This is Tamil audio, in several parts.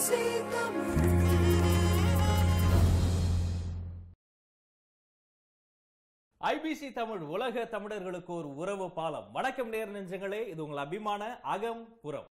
ஐபிசி தமிழ் உலக தமிழர்களுக்கு ஒரு உறவு பாலம் வணக்கம் நேர் நெஞ்சங்களே இது உங்கள் அபிமான அகம் புறம்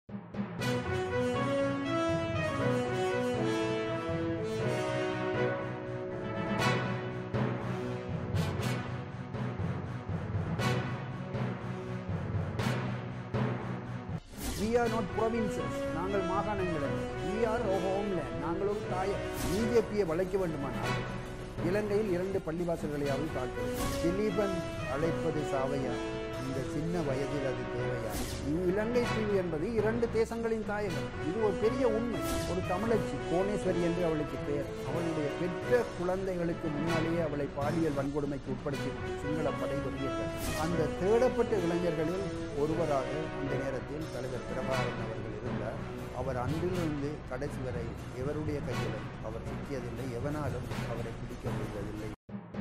we are not provinces நாங்கள் மாகாணங்கள் அல்ல we are a homeland நாங்கள் ஒரு தாயம் பிஜேபியை வளைக்க வேண்டுமானால் இலங்கையில் இரண்டு பள்ளிவாசல்களையாவது தாக்க வேண்டும். திலீபன் அழைப்பது சாவையா இந்த சின்ன வயதில் அது தேவையா இலங்கை தீவு என்பது இரண்டு தேசங்களின் தாயகம் இது ஒரு பெரிய உண்மை ஒரு தமிழச்சி கோணேஸ்வரி என்று அவளுக்கு பெயர் அவளுடைய பெற்ற குழந்தைகளுக்கு முன்னாலேயே அவளை பாலியல் வன்கொடுமைக்கு உட்படுத்தி சிங்கள படை வெளியேற்ற அந்த தேடப்பட்ட இளைஞர்களில் ஒருவராக அந்த நேரத்தில் தலைவர் பிரபாகரன் அவர்கள் இருந்தார் அவர் அன்றிலிருந்து கடைசி வரை எவருடைய கையிலும் அவர் சிக்கியதில்லை எவனாலும் அவரை பிடிக்க முடிவதில்லை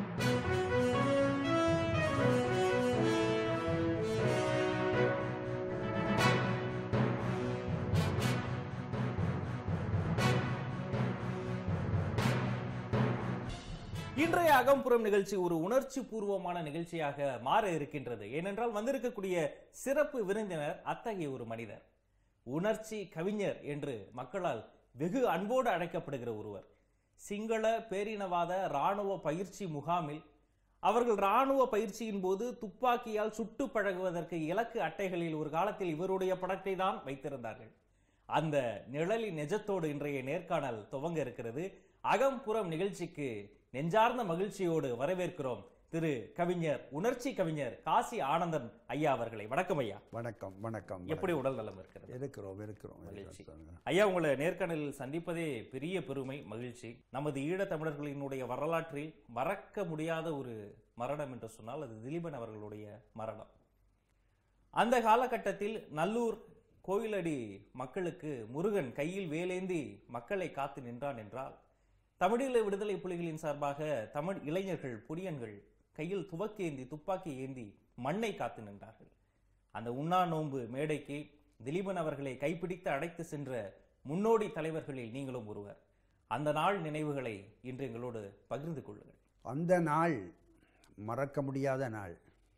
இன்றைய அகம்புறம் நிகழ்ச்சி ஒரு உணர்ச்சி பூர்வமான நிகழ்ச்சியாக மாற இருக்கின்றது ஏனென்றால் வந்திருக்கக்கூடிய சிறப்பு விருந்தினர் அத்தகைய ஒரு மனிதர் உணர்ச்சி கவிஞர் என்று மக்களால் வெகு அன்போடு அழைக்கப்படுகிற ஒருவர் சிங்கள பேரினவாத ராணுவ பயிற்சி முகாமில் அவர்கள் ராணுவ பயிற்சியின் போது துப்பாக்கியால் சுட்டு பழகுவதற்கு இலக்கு அட்டைகளில் ஒரு காலத்தில் இவருடைய படத்தை தான் வைத்திருந்தார்கள் அந்த நிழலின் நெஜத்தோடு இன்றைய நேர்காணல் துவங்க இருக்கிறது அகம்புறம் நிகழ்ச்சிக்கு நெஞ்சார்ந்த மகிழ்ச்சியோடு வரவேற்கிறோம் திரு கவிஞர் உணர்ச்சி கவிஞர் காசி ஆனந்தன் ஐயா அவர்களை வணக்கம் ஐயா வணக்கம் வணக்கம் எப்படி உடல் நலம் இருக்கிறது இருக்கிறோம் இருக்கிறோம் மகிழ்ச்சி. ஐயா உங்களை நேர்காணலில் சந்திப்பதே பெரிய பெருமை மகிழ்ச்சி நமது ஈழத் தமிழர்களினுடைய வரலாற்றில் மறக்க முடியாத ஒரு மரணம் என்று சொன்னால் அது திலீபன் அவர்களுடைய மரணம் அந்த காலகட்டத்தில் நல்லூர் கோயிலடி மக்களுக்கு முருகன் கையில் வேலேந்தி மக்களை காத்து நின்றான் என்றால் தமிழீழ விடுதலை புலிகளின் சார்பாக தமிழ் இளைஞர்கள் புடியன்கள் கையில் துவக்கேந்தி துப்பாக்கி ஏந்தி மண்ணை காத்து நின்றார்கள் அந்த உண்ணா நோன்பு மேடைக்கு திலீபன் அவர்களை கைப்பிடித்து அழைத்து சென்ற முன்னோடி தலைவர்களில் நீங்களும் ஒருவர் அந்த நாள் நினைவுகளை இன்று எங்களோடு பகிர்ந்து கொள்ளுங்கள் அந்த நாள் மறக்க முடியாத நாள்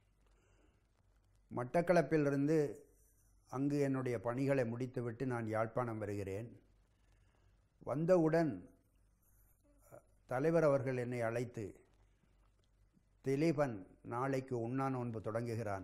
மட்டக்களப்பிலிருந்து அங்கு என்னுடைய பணிகளை முடித்துவிட்டு நான் யாழ்ப்பாணம் வருகிறேன் வந்தவுடன் தலைவர் அவர்கள் என்னை அழைத்து திலீபன் நாளைக்கு உண்ணா நோன்பு தொடங்குகிறான்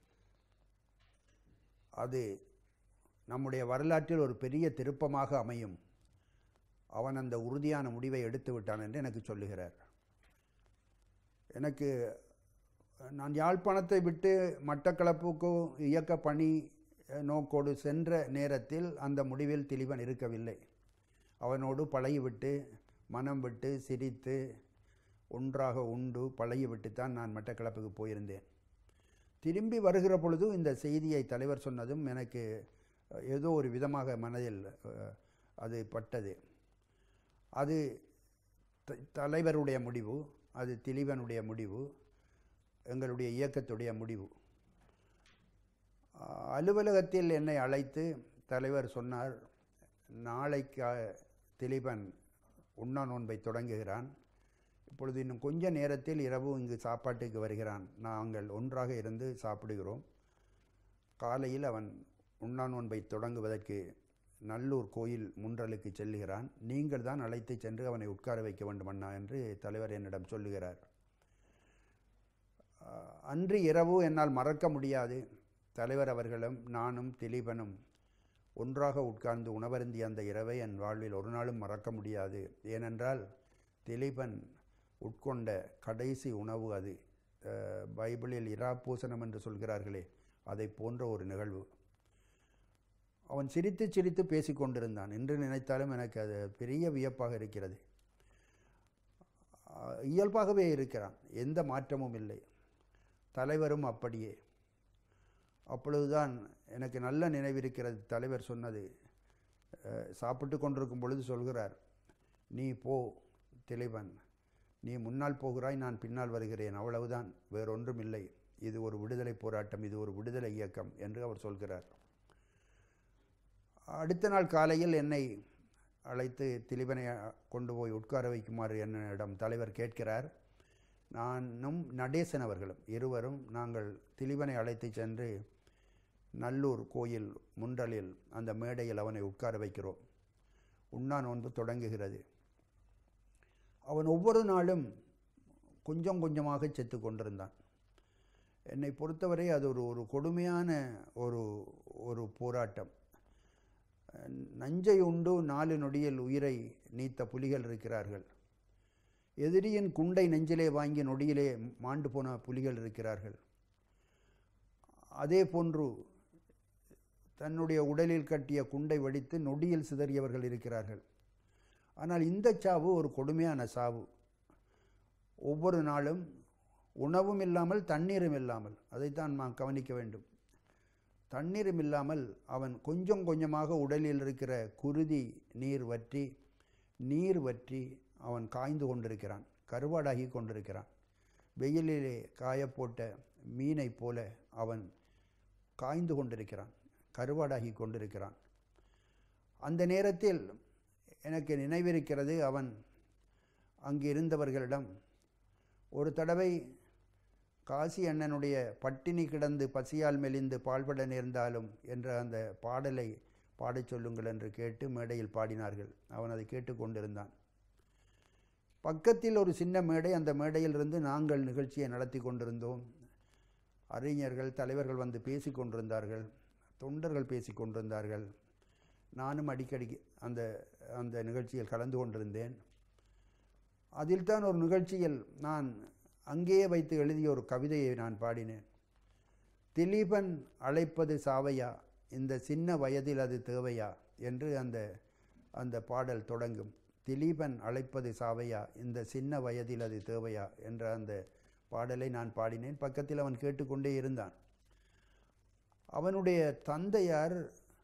அது நம்முடைய வரலாற்றில் ஒரு பெரிய திருப்பமாக அமையும் அவன் அந்த உறுதியான முடிவை எடுத்து விட்டான் என்று எனக்கு சொல்லுகிறார் எனக்கு நான் யாழ்ப்பாணத்தை விட்டு மட்டக்களப்புக்கு இயக்க பணி அஹ், நோக்கோடு சென்ற நேரத்தில் அந்த முடிவில் திலீபன் இருக்கவில்லை அவனோடு பழகிவிட்டு மனம் விட்டு சிரித்து ஒன்றாக உண்டு பழகிவிட்டுத்தான் நான் மட்டக்களப்புக்கு போயிருந்தேன் திரும்பி வருகிற பொழுது இந்த செய்தியை தலைவர் சொன்னதும் எனக்கு அஹ், ஏதோ ஒரு விதமாக மனதில் அஹ், அது பட்டது அது த- தலைவருடைய முடிவு அது திலீபனுடைய முடிவு எங்களுடைய இயக்கத்துடைய முடிவு அஹ், அலுவலகத்தில் என்னை அழைத்து தலைவர் சொன்னார் நாளைக்கு அஹ், திலீபன் உண்ணா நோன்பை தொடங்குகிறான் இப்பொழுது இன்னும் கொஞ்ச நேரத்தில் இரவு இங்கு சாப்பாட்டுக்கு வருகிறான் நாங்கள் ஒன்றாக இருந்து சாப்பிடுகிறோம் காலையில் அவன் உண்ணா நோன்பை தொடங்குவதற்கு நல்லூர் கோயில் முன்றலுக்கு செல்லுகிறான் நீங்கள் தான் அழைத்து சென்று அவனை உட்கார வைக்க வேண்டும் அண்ணா என்று தலைவர் என்னிடம் சொல்லுகிறார் அஹ், அன்று இரவு என்னால் மறக்க முடியாது தலைவர் அவர்களும் நானும் திலீபனும் ஒன்றாக உட்கார்ந்து உணவருந்திய அந்த இரவை என் வாழ்வில் ஒரு நாளும் மறக்க முடியாது ஏனென்றால் திலீபன் உட்கொண்ட கடைசி உணவு அது அஹ், பைபிளில் இராப்பூசணம் என்று சொல்கிறார்களே அதை போன்ற ஒரு நிகழ்வு அவன் சிரித்து சிரித்து பேசிக் கொண்டிருந்தான் என்று நினைத்தாலும் எனக்கு அது பெரிய வியப்பாக இருக்கிறது அஹ், இயல்பாகவே இருக்கிறான் எந்த மாற்றமும் இல்லை தலைவரும் அப்படியே அப்பொழுதுதான் எனக்கு நல்ல நினைவிருக்கிறது தலைவர் சொன்னது அஹ், சாப்பிட்டு கொண்டிருக்கும் பொழுது சொல்கிறார் நீ போ திலீபன் நீ முன்னால் போகிறாய் நான் பின்னால் வருகிறேன் அவ்வளவுதான் வேறொன்றும் இல்லை இது ஒரு விடுதலை போராட்டம் இது ஒரு விடுதலை இயக்கம் என்று அவர் சொல்கிறார் அடுத்த நாள் காலையில் என்னை அழைத்து திலீபனை அ- கொண்டு போய் உட்கார வைக்குமாறு என்னிடம் தலைவர் கேட்கிறார் நானும் நடேசன் அவர்களும் இருவரும் நாங்கள் திலீபனை அழைத்து சென்று நல்லூர் கோயில் முன்றலில் அந்த மேடையில் அவனை உட்கார வைக்கிறோம் உண்ணா நோன்பு தொடங்குகிறது அவன் ஒவ்வொரு நாளும் கொஞ்சம் கொஞ்சமாக செத்து கொண்டிருந்தான் என்னை பொறுத்தவரை அது ஒரு ஒரு கொடுமையான ஒரு ஒரு போராட்டம் நஞ்சை உண்டு நாலு நொடியில் உயிரை நீத்த புலிகள் இருக்கிறார்கள் எதிரியின் குண்டை நெஞ்சிலே வாங்கி நொடியிலே மாண்டு போன புலிகள் இருக்கிறார்கள் அதே போன்று தன்னுடைய உடலில் கட்டிய குண்டை வெடித்து நொடியில் சிதறியவர்கள் இருக்கிறார்கள் ஆனால் இந்த சாவு ஒரு கொடுமையான சாவு ஒவ்வொரு நாளும் உணவும் இல்லாமல் தண்ணீரும் இல்லாமல் அதைத்தான் நாம் கவனிக்க வேண்டும் தண்ணீரும் இல்லாமல் அவன் கொஞ்சம் கொஞ்சமாக உடலில் இருக்கிற குருதி நீர் வற்றி நீர் வற்றி அவன் காய்ந்து கொண்டிருக்கிறான் கருவாடாகி கொண்டிருக்கிறான் வெயிலிலே காயப்போட்ட மீனைப் போல அவன் காய்ந்து கொண்டிருக்கிறான் கருவாடாகி கொண்டிருக்கிறான் அந்த நேரத்தில் எனக்கு நினைவிருக்கிறது அவன் அங்கு இருந்தவர்களிடம் ஒரு தடவை காசி அண்ணனுடைய பட்டினி கிடந்து பசியால் மெலிந்து பால்பட நேர்ந்தாலும் என்ற அந்த பாடலை பாடச் சொல்லுங்கள் என்று கேட்டு மேடையில் பாடினார்கள் அவன் அதை கேட்டுக்கொண்டிருந்தான் பக்கத்தில் ஒரு சின்ன மேடை அந்த மேடையிலிருந்து நாங்கள் நிகழ்ச்சியை நடத்தி கொண்டிருந்தோம் அறிஞர்கள் தலைவர்கள் வந்து பேசி கொண்டிருந்தார்கள் தொண்டர்கள் பேசி கொண்டிருந்தார்கள் நானும் அடிக்கடி அந்த அந்த நிகழ்ச்சியில் கலந்து கொண்டிருந்தேன் அதில் தான் ஒரு நிகழ்ச்சியில் நான் அங்கேயே வைத்து எழுதிய ஒரு கவிதையை நான் பாடினேன் திலீபன் அழைப்பது சாவையா இந்த சின்ன வயதில் அது தேவையா என்று அந்த அந்த பாடல் தொடங்கும் திலீபன் அழைப்பது சாவையா இந்த சின்ன வயதில் அது தேவையா என்ற அந்த பாடலை நான் பாடினேன் பக்கத்தில் அவன் கேட்டுக்கொண்டே இருந்தான் அவனுடைய தந்தையார்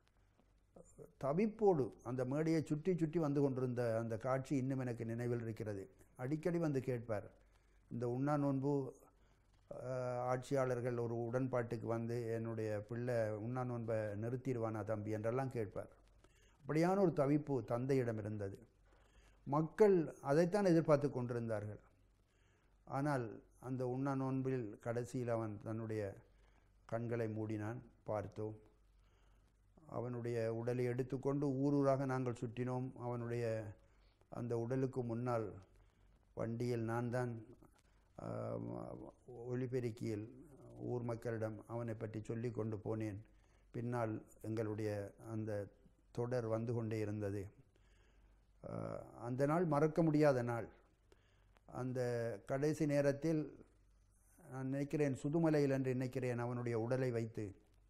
தவிப்போடு அந்த மேடையை சுற்றி சுற்றி வந்து கொண்டிருந்த அந்த காட்சி இன்னும் எனக்கு நினைவில் இருக்கிறது அடிக்கடி வந்து கேட்பார் இந்த உண்ணா நோன்பு அஹ், ஆட்சியாளர்கள் ஒரு உடன்பாட்டுக்கு வந்து என்னுடைய பிள்ளை உண்ணா நோன்பை நிறுத்திடுவானா தம்பி என்றெல்லாம் கேட்பார் அப்படியான ஒரு தவிப்பு தந்தையிடம் இருந்தது மக்கள் அதைத்தான் எதிர்பார்த்து கொண்டிருந்தார்கள் ஆனால் அந்த உண்ணா நோன்பில் கடைசியில் அவன் தன்னுடைய கண்களை மூடினான் பார்த்தோம் அவனுடைய உடலை எடுத்துக்கொண்டு ஊர் ஊராக நாங்கள் சுற்றினோம் அவனுடைய அந்த உடலுக்கு முன்னால் வண்டியில் நான் தான் ஆஹ், ஒலிபெருக்கியில் ஊர் மக்களிடம் அவனை பற்றி சொல்லி கொண்டு போனேன் பின்னால் எங்களுடைய அந்த தொடர் வந்து கொண்டே இருந்தது ஆஹ், அந்த நாள் மறக்க முடியாத நாள் அந்த கடைசி நேரத்தில் நான் நினைக்கிறேன் சுதுமலையில் என்று நினைக்கிறேன் அவனுடைய உடலை வைத்து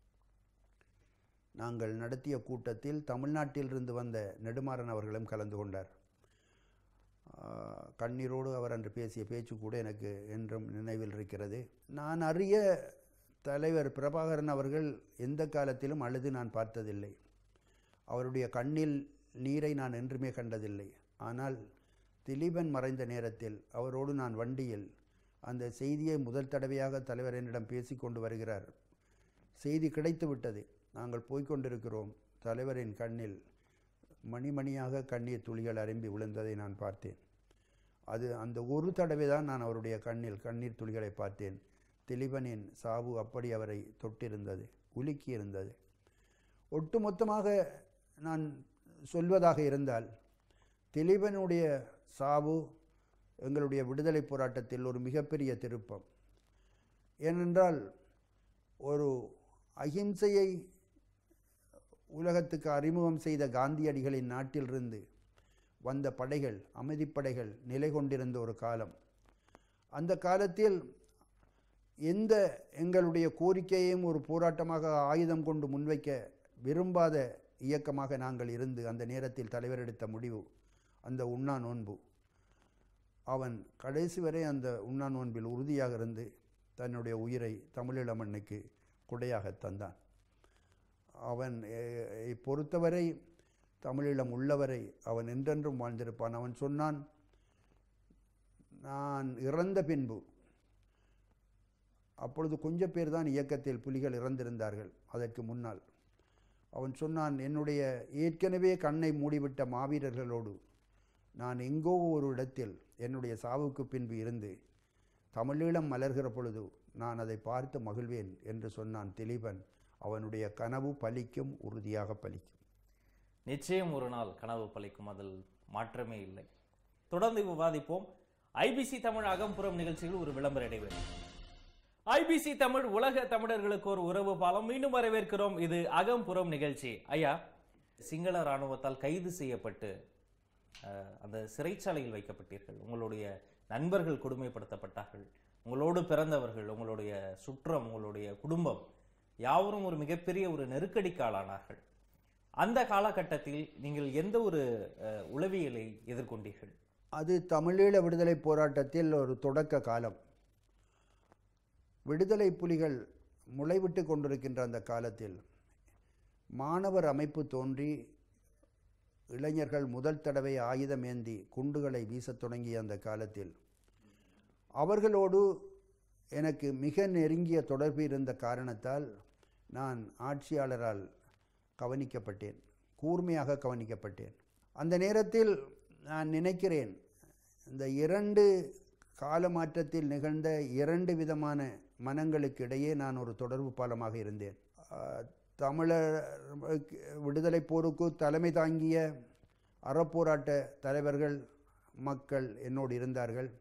நாங்கள் நடத்திய கூட்டத்தில் தமிழ்நாட்டிலிருந்து வந்த நெடுமாறன் அவர்களும் கலந்து கொண்டார் ஆஹ், கண்ணீரோடு அவர் அன்று பேசிய பேச்சு கூட எனக்கு என்றும் நினைவில் இருக்கிறது நான் அறிய தலைவர் பிரபாகரன் அவர்கள் எந்த காலத்திலும் அழுது நான் பார்த்ததில்லை அவருடைய கண்ணில் நீரை நான் என்றுமே கண்டதில்லை ஆனால் திலீபன் மறைந்த நேரத்தில் அவரோடு நான் வண்டியில் அந்த செய்தியை முதல் தடவையாக தலைவர் என்னிடம் பேசிக்கொண்டு வருகிறார் செய்தி கிடைத்து விட்டது நாங்கள் போய்க் கொண்டிருக்கிறோம் தலைவரின் கண்ணில் மணிமணியாக கண்ணீர் துளிகள் அரும்பி விழுந்ததை நான் பார்த்தேன் அது அந்த ஒரு தடவை தான் நான் அவருடைய கண்ணில் கண்ணீர் துளிகளை பார்த்தேன் திலீபனின் சாவு அப்படி அவரை தொட்டிருந்தது உலுக்கி இருந்தது ஒட்டுமொத்தமாக நான் சொல்வதாக இருந்தால் திலீபனுடைய சாவு எங்களுடைய விடுதலை போராட்டத்தில் ஒரு மிகப்பெரிய திருப்பம் ஏனென்றால் ஒரு அகிம்சையை உலகத்துக்கு அறிமுகம் செய்த காந்தியடிகளின் நாட்டிலிருந்து வந்த படைகள் அமைதிப்படைகள் நிலை கொண்டிருந்த ஒரு காலம் அந்த காலத்தில் எந்த எங்களுடைய கோரிக்கையையும் ஒரு போராட்டமாக ஆயுதம் கொண்டு முன்வைக்க விரும்பாத இயக்கமாக நாங்கள் இருந்து அந்த நேரத்தில் தலைவர் எடுத்த முடிவு அந்த உண்ணா நோன்பு அவன் கடைசி வரை அந்த உண்ணா நோன்பில் உறுதியாக இருந்து தன்னுடைய உயிரை தமிழீழ மண்ணுக்கு கொடையாக தந்தான் அவன் எ- பொறுத்தவரை தமிழீழம் உள்ளவரை அவன் என்றென்றும் வாழ்ந்திருப்பான் அவன் சொன்னான் நான் இறந்த பின்பு அப்பொழுது கொஞ்சம் பேர் தான் இயக்கத்தில் புலிகள் இறந்திருந்தார்கள் அதற்கு முன்னால் அவன் சொன்னான் என்னுடைய ஏற்கனவே கண்ணை மூடிவிட்ட மாவீரர்களோடு நான் எங்கோ ஒரு இடத்தில் என்னுடைய சாவுக்கு பின்பு இருந்து தமிழீழம் மலர்கிற பொழுது நான் அதை பார்த்து மகிழ்வேன் என்று சொன்னான் திலீபன் அவனுடைய கனவு பலிக்கும் உறுதியாக பலிக்கும் நிச்சயம் ஒரு நாள் கனவு பலிக்கும் அதில் மாற்றமே இல்லை தொடர்ந்து விவாதிப்போம் ஐபிசி தமிழ் அகம்புறம் நிகழ்ச்சியில் ஒரு விளம்பர இடைவேளை ஐபிசி தமிழ் உலக தமிழர்களுக்கு ஒரு உறவு பாலம் மீண்டும் வரவேற்கிறோம் இது அகம்புறம் நிகழ்ச்சி ஐயா சிங்கள இராணுவத்தால் கைது செய்யப்பட்டு அஹ், அந்த சிறைச்சாலையில் வைக்கப்பட்டீர்கள் உங்களுடைய நண்பர்கள் கொடுமைப்படுத்தப்பட்டார்கள் உங்களோடு பிறந்தவர்கள் உங்களுடைய சுற்றம் உங்களுடைய குடும்பம் யாவரும் ஒரு மிகப்பெரிய ஒரு நெருக்கடிக்கு ஆளானார்கள் அந்த காலகட்டத்தில் நீங்கள் எந்த ஒரு அஹ், உளவியலை எதிர்கொண்டீர்கள் அது தமிழீழ விடுதலை போராட்டத்தில் ஒரு தொடக்க காலம் விடுதலை புலிகள் முளைவிட்டு கொண்டிருக்கின்ற அந்த காலத்தில் மாணவர் அமைப்பு தோன்றி இளைஞர்கள் முதல் தடவை ஆயுதமேந்தி குண்டுகளை வீசத் தொடங்கிய அந்த காலத்தில் அவர்களோடு எனக்கு மிக நெருங்கிய தொடர்பு இருந்த காரணத்தால் நான் ஆட்சியாளரால் கவனிக்கப்பட்டேன் கூர்மையாக கவனிக்கப்பட்டேன் அந்த நேரத்தில் நான் நினைக்கிறேன் இந்த இரண்டு கால மாற்றத்தில் நிகழ்ந்த இரண்டு விதமான மனங்களுக்கு இடையே நான் ஒரு தொடர்பு பாலமாக இருந்தேன் ஆஹ், தமிழர் விடுதலை போருக்கு தலைமை தாங்கிய அறப்போராட்ட தலைவர்கள் மக்கள் என்னோடு இருந்தார்கள்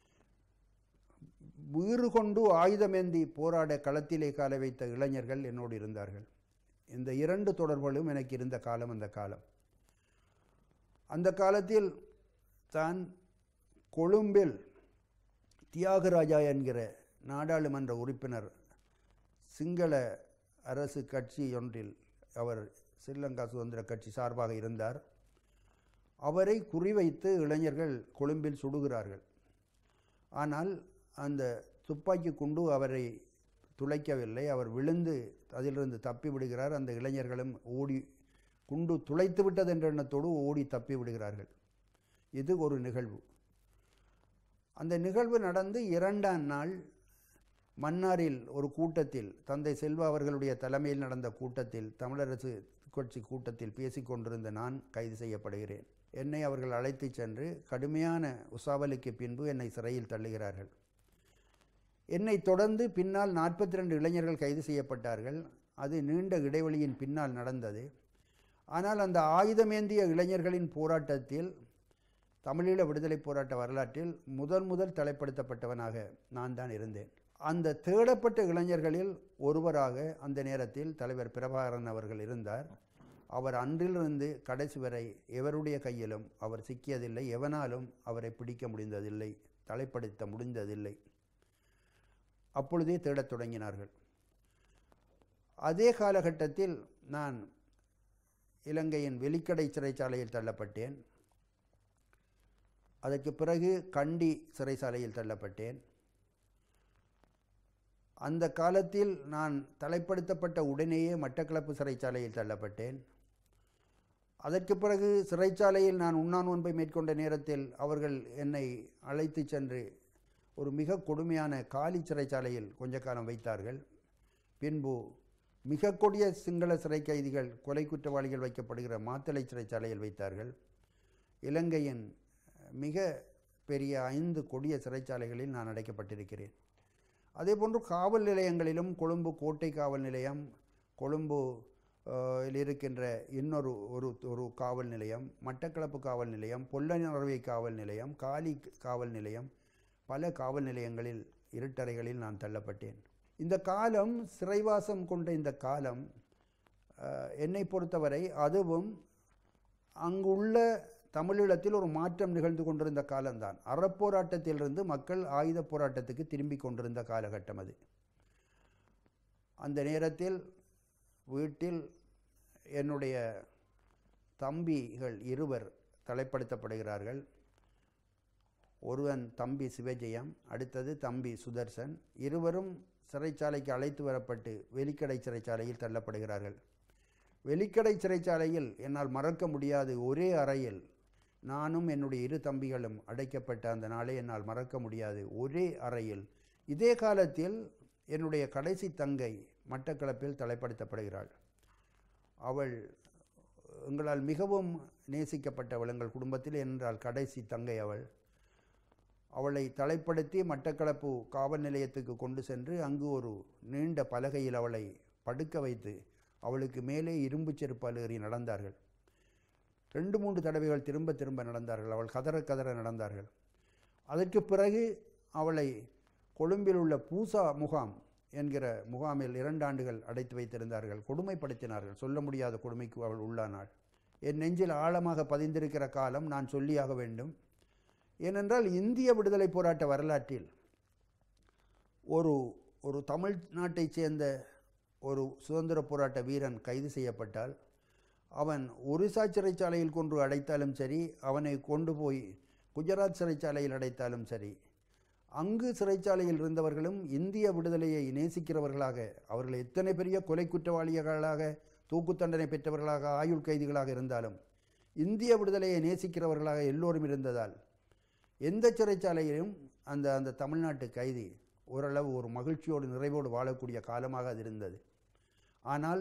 வீறு கொண்டு ஆயுதமேந்தி போராட களத்திலே கால வைத்த இளைஞர்கள் என்னோடு இருந்தார்கள் இந்த இரண்டு தொடர்புகளும் எனக்கு இருந்த காலம் அந்த காலம் அந்த காலத்தில் தான் கொழும்பில் தியாகராஜா என்கிற நாடாளுமன்ற உறுப்பினர் சிங்கள அரசு கட்சி ஒன்றில் அவர் ஸ்ரீலங்கா சுதந்திர கட்சி சார்பாக இருந்தார் அவரை குறிவைத்து இளைஞர்கள் கொழும்பில் சுடுகிறார்கள் ஆனால் அந்த துப்பாக்கி குண்டு அவரை துளைக்கவில்லை அவர் விழுந்து அதிலிருந்து தப்பி விடுகிறார் அந்த இளைஞர்களும் ஓடி குண்டு துளைத்து விட்டது என்ற எண்ணத்தோடு ஓடி தப்பி விடுகிறார்கள் இது ஒரு நிகழ்வு அந்த நிகழ்வு நடந்து இரண்டாம் நாள் மன்னாரில் ஒரு கூட்டத்தில் தந்தை செல்வா அவர்களுடைய தலைமையில் நடந்த கூட்டத்தில் தமிழரசு கட்சி கூட்டத்தில் பேசிக் கொண்டிருந்த நான் கைது செய்யப்படுகிறேன் என்னை அவர்கள் அழைத்துச் சென்று கடுமையான உசாவலுக்கு பின்பு என்னை சிறையில் தள்ளுகிறார்கள் என்னை தொடர்ந்து பின்னால் நாற்பத்தி ரெண்டு இளைஞர்கள் கைது செய்யப்பட்டார்கள் அது நீண்ட இடைவெளியின் பின்னால் நடந்தது ஆனால் அந்த ஆயுதமேந்திய இளைஞர்களின் போராட்டத்தில் தமிழீழ விடுதலை போராட்ட வரலாற்றில் முதல் முதல் தலைப்படுத்தப்பட்டவனாக நான் தான் இருந்தேன் அந்த தேடப்பட்ட இளைஞர்களில் ஒருவராக அந்த நேரத்தில் தலைவர் பிரபாகரன் அவர்கள் இருந்தார் அவர் அன்றிலிருந்து கடைசி வரை எவருடைய கையிலும் அவர் சிக்கியதில்லை எவனாலும் அவரை பிடிக்க முடிந்ததில்லை தலைப்படுத்த முடிந்ததில்லை அப்பொழுதே தேடத் தொடங்கினார்கள் அதே காலகட்டத்தில் நான் இலங்கையின் வெலிக்கடை சிறைச்சாலையில் தள்ளப்பட்டேன் அதற்கு பிறகு கண்டி சிறைச்சாலையில் தள்ளப்பட்டேன் அந்த காலத்தில் நான் தலைப்படுத்தப்பட்ட உடனேயே மட்டக்களப்பு சிறைச்சாலையில் தள்ளப்பட்டேன் அதற்கு பிறகு சிறைச்சாலையில் நான் உண்ணான் ஒன்பை மேற்கொண்ட நேரத்தில் அவர்கள் என்னை அழைத்து சென்று ஒரு மிக கொடுமையான காலி சிறைச்சாலையில் கொஞ்ச காலம் வைத்தார்கள் பின்பு மிக கொடிய சிங்கள சிறை கைதிகள் கொலை குற்றவாளிகள் வைக்கப்படுகிற மாத்தளை சிறைச்சாலையில் வைத்தார்கள் இலங்கையின் மிக பெரிய ஐந்து கொடிய சிறைச்சாலைகளில் நான் அடைக்கப்பட்டிருக்கிறேன் அதேபோன்று காவல் நிலையங்களிலும் கொழும்பு கோட்டை காவல் நிலையம் கொழும்பு அஹ், இல் இருக்கின்ற இன்னொரு ஒரு ஒரு காவல் நிலையம் மட்டக்களப்பு காவல் நிலையம் பொல்லனறுவை காவல் நிலையம் காலி காவல் நிலையம் பல காவல் நிலையங்களில் இருட்டறைகளில் நான் தள்ளப்பட்டேன் இந்த காலம் சிறைவாசம் கொண்ட இந்த காலம் அஹ், என்னை பொறுத்தவரை அதுவும் அங்குள்ள தமிழீழத்தில் ஒரு மாற்றம் நிகழ்ந்து கொண்டிருந்த காலம்தான் அறப்போராட்டத்திலிருந்து மக்கள் ஆயுத போராட்டத்துக்கு திரும்பி கொண்டிருந்த காலகட்டம் அது அந்த நேரத்தில் வீட்டில் என்னுடைய தம்பிகள் இருவர் தலைப்படுத்தப்படுகிறார்கள் ஒருவன் தம்பி சிவஜெயம் அடுத்தது தம்பி சுதர்சன் இருவரும் சிறைச்சாலைக்கு அழைத்து வரப்பட்டு வெலிக்கடை சிறைச்சாலையில் தள்ளப்படுகிறார்கள் வெலிக்கடை சிறைச்சாலையில் என்னால் மறக்க முடியாது ஒரே அறையில் நானும் என்னுடைய இரு தம்பிகளும் அடைக்கப்பட்ட அந்த நாளை என்னால் மறக்க முடியாது ஒரே அறையில் இதே காலத்தில் என்னுடைய கடைசி தங்கை மட்டக்களப்பில் தலைப்படுத்தப்படுகிறாள் அவள் எங்களால் மிகவும் நேசிக்கப்பட்டவள் எங்கள் குடும்பத்தில் என்றால் கடைசி தங்கை அவள் அவளை தலைப்படுத்தி மட்டக்களப்பு காவல் நிலையத்துக்கு கொண்டு சென்று அங்கு ஒரு நீண்ட பலகையில் அவளை படுக்க வைத்து அவளுக்கு மேலே இரும்பு செருப்பால் ஏறி நடந்தார்கள் ரெண்டு மூன்று தடவைகள் திரும்ப திரும்ப நடந்தார்கள் அவள் கதற கதற நடந்தார்கள் அதற்கு பிறகு அவளை கொழும்பில் உள்ள பூசா முகாம் என்கிற முகாமில் இரண்டு ஆண்டுகள் அடைத்து வைத்திருந்தார்கள் கொடுமைப்படுத்தினார்கள் சொல்ல முடியாத கொடுமைக்கு அவள் உள்ளானாள் என் நெஞ்சில் ஆழமாக பதிந்திருக்கிற காலம் நான் சொல்லியாக வேண்டும் ஏனென்றால் இந்திய விடுதலை போராட்ட வரலாற்றில் ஒரு ஒரு தமிழ்நாட்டைச் சேர்ந்த ஒரு சுதந்திர போராட்ட வீரன் கைது செய்யப்பட்டால் அவன் ஒரிசா சிறைச்சாலையில் கொண்டு அடைத்தாலும் சரி அவனை கொண்டு போய் குஜராத் சிறைச்சாலையில் அடைத்தாலும் சரி அங்கு சிறைச்சாலையில் இருந்தவர்களும் இந்திய விடுதலையை நேசிக்கிறவர்களாக அவர்கள் எத்தனை பெரிய கொலை குற்றவாளிகளாக தூக்கு தண்டனை பெற்றவர்களாக ஆயுள் கைதிகளாக இருந்தாலும் இந்திய விடுதலையை நேசிக்கிறவர்களாக எல்லோரும் இருந்ததால் எந்த சிறைச்சாலையிலும் அந்த அந்த தமிழ்நாட்டு கைதி ஓரளவு ஒரு மகிழ்ச்சியோடு நிறைவோடு வாழக்கூடிய காலமாக அது இருந்தது ஆனால்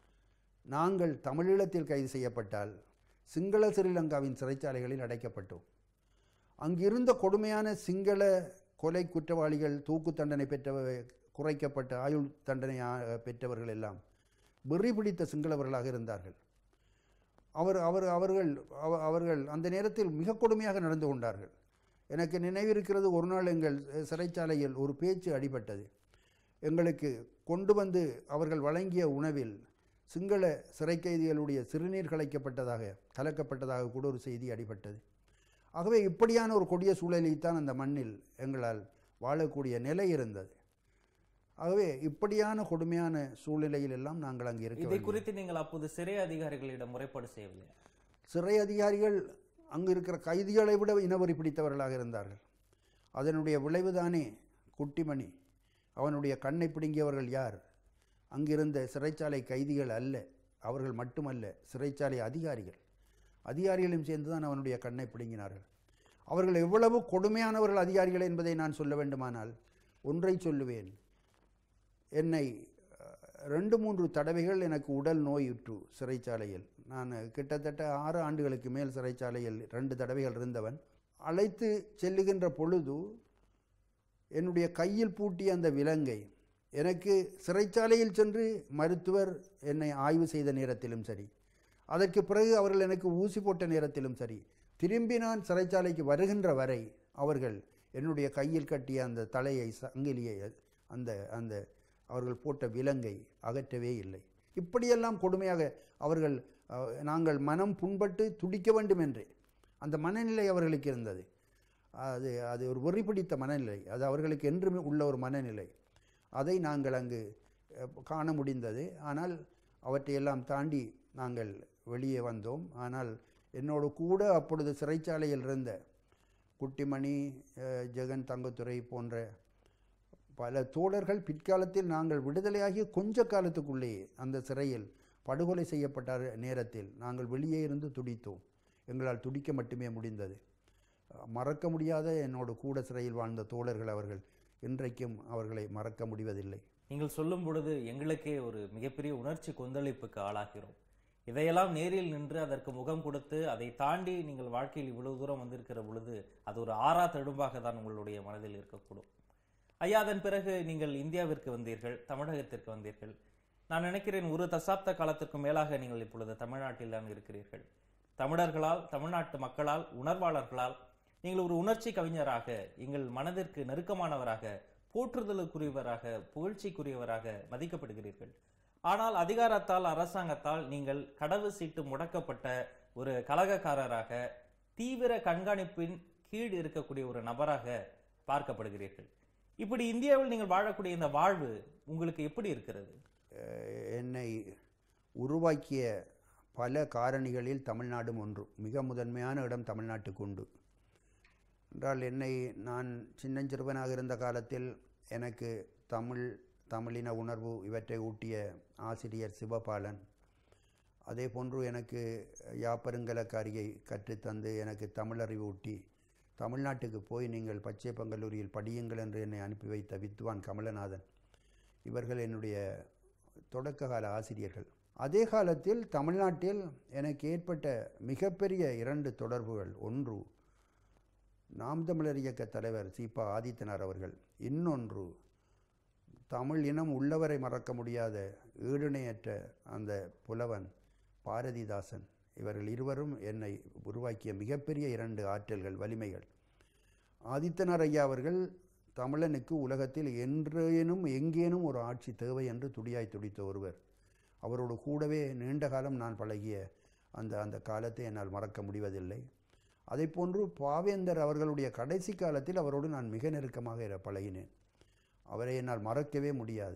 நாங்கள் தமிழீழத்தில் கைது செய்யப்பட்டால் சிங்கள ஸ்ரீலங்காவின் சிறைச்சாலைகளில் அடைக்கப்பட்டோம் அங்கிருந்த கொடுமையான சிங்கள கொலை குற்றவாளிகள் தூக்கு தண்டனை பெற்ற குறைக்கப்பட்ட ஆயுள் தண்டனை ஆ- பெற்றவர்கள் எல்லாம் வெறி பிடித்த சிங்களவர்களாக இருந்தார்கள் அவர் அவர் அவர்கள் அவ- அவர்கள் அந்த நேரத்தில் மிக கொடுமையாக நடந்து கொண்டார்கள் எனக்கு நினைவிருக்கிறது ஒரு நாள் எங்கள் சிறைச்சாலையில் ஒரு பேச்சு அடிபட்டது எங்களுக்கு கொண்டு வந்து அவர்கள் வழங்கிய உணவில் சிங்கள சிறை கைதிகளுடைய சிறுநீர் கலைக்கப்பட்டதாக கலக்கப்பட்டதாக கூட ஒரு செய்தி அடிபட்டது ஆகவே இப்படியான ஒரு கொடிய சூழலில்தான் அந்த மண்ணில் எங்களால் வாழக்கூடிய நிலை இருந்தது ஆகவே இப்படியான கொடுமையான சூழ்நிலையில் எல்லாம் நாங்கள் அங்கு இருக்க இதை வேண்டியது. குறித்து நீங்கள் அப்போது சிறை அதிகாரிகளிடம் முறைப்பாடு செய்யவில்லை சிறை அதிகாரிகள் அங்கு இருக்கிற கைதிகளை விட இனவரி பிடித்தவர்களாக இருந்தார்கள் அதனுடைய விளைவுதானே குட்டிமணி அவனுடைய கண்ணை பிடுங்கியவர்கள் யார் அங்கிருந்த சிறைச்சாலை கைதிகள் அல்ல அவர்கள் மட்டுமல்ல சிறைச்சாலை அதிகாரிகள் அதிகாரிகளும் சேர்ந்துதான் அவனுடைய கண்ணை பிடுங்கினார்கள் அவர்கள் எவ்வளவு கொடுமையானவர்கள் அதிகாரிகள் என்பதை நான் சொல்ல வேண்டுமானால் ஒன்றை சொல்லுவேன் என்னை அஹ், ரெண்டு மூன்று தடவைகள் எனக்கு உடல் நோயுற்று சிறைச்சாலையில் நான் கிட்டத்தட்ட ஆறு ஆண்டுகளுக்கு மேல் சிறைச்சாலையில் ரெண்டு தடவைகள் இருந்தவன் அழைத்து செல்லுகின்ற பொழுது என்னுடைய கையில் பூட்டிய அந்த விலங்கை எனக்கு சிறைச்சாலையில் சென்று மருத்துவர் என்னை ஆய்வு செய்த நேரத்திலும் சரி அதற்கு பிறகு அவர்கள் எனக்கு ஊசி போட்ட நேரத்திலும் சரி திரும்பி நான் சிறைச்சாலைக்கு வருகின்ற வரை அவர்கள் என்னுடைய கையில் கட்டிய அந்த தலையை சங்கிலியை அந்த அந்த அவர்கள் போட்ட விலங்கை அகற்றவே இல்லை இப்படியெல்லாம் கொடுமையாக அவர்கள் அஹ், நாங்கள் மனம் புண்பட்டு துடிக்க வேண்டும் என்று அந்த மனநிலை அவர்களுக்கு இருந்தது அது அது ஒரு வெறி பிடித்த மனநிலை அது அவர்களுக்கு என்றுமே உள்ள ஒரு மனநிலை அதை நாங்கள் அங்கு அஹ், காண முடிந்தது ஆனால் அவற்றையெல்லாம் தாண்டி நாங்கள் வெளியே வந்தோம் ஆனால் என்னோடு கூட அப்பொழுது சிறைச்சாலையில் இருந்த குட்டிமணி அஹ், ஜெகன் தங்கத்துரை போன்ற பல தோழர்கள் பிற்காலத்தில் நாங்கள் விடுதலையாகிய கொஞ்ச காலத்துக்குள்ளேயே அந்த சிறையில் படுகொலை செய்யப்பட்ட நேரத்தில் நாங்கள் வெளியே இருந்து துடித்தோம் எங்களால் துடிக்க மட்டுமே முடிந்தது மறக்க முடியாத என்னோடு கூட சிறையில் வாழ்ந்த தோழர்கள் அவர்கள் இன்றைக்கும் அவர்களை மறக்க முடிவதில்லை நீங்கள் சொல்லும் பொழுது எங்களுக்கே ஒரு மிகப்பெரிய உணர்ச்சி கொந்தளிப்புக்கு ஆளாகிறோம் இதையெல்லாம் நேரில் நின்று அதற்கு முகம் கொடுத்து அதை தாண்டி நீங்கள் வாழ்க்கையில் இவ்வளவு தூரம் வந்திருக்கிற பொழுது அது ஒரு ஆறா தழும்பாக தான் உங்களுடைய மனதில் இருக்கக்கூடும் ஐயா அதன் பிறகு நீங்கள் இந்தியாவிற்கு வந்தீர்கள் தமிழகத்திற்கு வந்தீர்கள் நான் நினைக்கிறேன் ஒரு தசாப்த காலத்திற்கு மேலாக நீங்கள் இப்பொழுது தமிழ்நாட்டில் தான் இருக்கிறீர்கள் தமிழர்களால் தமிழ்நாட்டு மக்களால் உணர்வாளர்களால் நீங்கள் ஒரு உணர்ச்சி கவிஞராக எங்கள் மனதிற்கு நெருக்கமானவராக போற்றுதலுக்குரியவராக புகழ்ச்சிக்குரியவராக மதிக்கப்படுகிறீர்கள் ஆனால் அதிகாரத்தால் அரசாங்கத்தால் நீங்கள் கடவு சீட்டு முடக்கப்பட்ட ஒரு கலகக்காரராக தீவிர கண்காணிப்பின் கீழ் இருக்கக்கூடிய ஒரு நபராக பார்க்கப்படுகிறீர்கள் இப்படி இந்தியாவில் நீங்கள் வாழக்கூடிய இந்த வாழ்வு உங்களுக்கு எப்படி இருக்கிறது அஹ் என்னை உருவாக்கிய பல காரணிகளில் தமிழ்நாடும் ஒன்று மிக முதன்மையான இடம் தமிழ்நாட்டுக்கு உண்டு என்றால் என்னை நான் சின்னஞ்சிறுவனாக இருந்த காலத்தில் எனக்கு தமிழ் தமிழின உணர்வு இவற்றை ஊட்டிய ஆசிரியர் சிவபாலன் அதே போன்று எனக்கு யாப்பருங்கலக்காரியை கற்றுத்தந்து எனக்கு தமிழறிவு ஊட்டி தமிழ்நாட்டுக்கு போய் நீங்கள் பச்சையப்பன் கல்லூரியில் படியுங்கள் என்று என்னை அனுப்பி வைத்த வித்வான் கமலநாதன் இவர்கள் என்னுடைய தொடக்க கால ஆசிரியர்கள் அதே காலத்தில் தமிழ்நாட்டில் எனக்கு ஏற்பட்ட மிகப்பெரிய இரண்டு தொடர்புகள் ஒன்று நாம் தமிழர் இயக்க தலைவர் சீபா ஆதித்தனார் அவர்கள் இன்னொன்று தமிழ் இனம் உள்ளவரை மறக்க முடியாத ஈடுணையற்ற அந்த புலவன் பாரதிதாசன் இவர்கள் இருவரும் என்னை உருவாக்கிய மிகப்பெரிய இரண்டு ஆற்றல்கள் வலிமைகள் ஆதித்தனார் ஐயா அவர்கள் தமிழனுக்கு உலகத்தில் என்றேனும் எங்கேனும் ஒரு ஆட்சி தேவை என்று துடியாய் துடித்த ஒருவர் அவரோடு கூடவே நீண்ட காலம் நான் பழகிய அந்த அந்த காலத்தை என்னால் மறக்க முடிவதில்லை அதைப்போன்று பாவேந்தர் அவர்களுடைய கடைசி காலத்தில் அவரோடு நான் மிக நெருக்கமாக இர- பழகினேன் அவரை என்னால் மறக்கவே முடியாது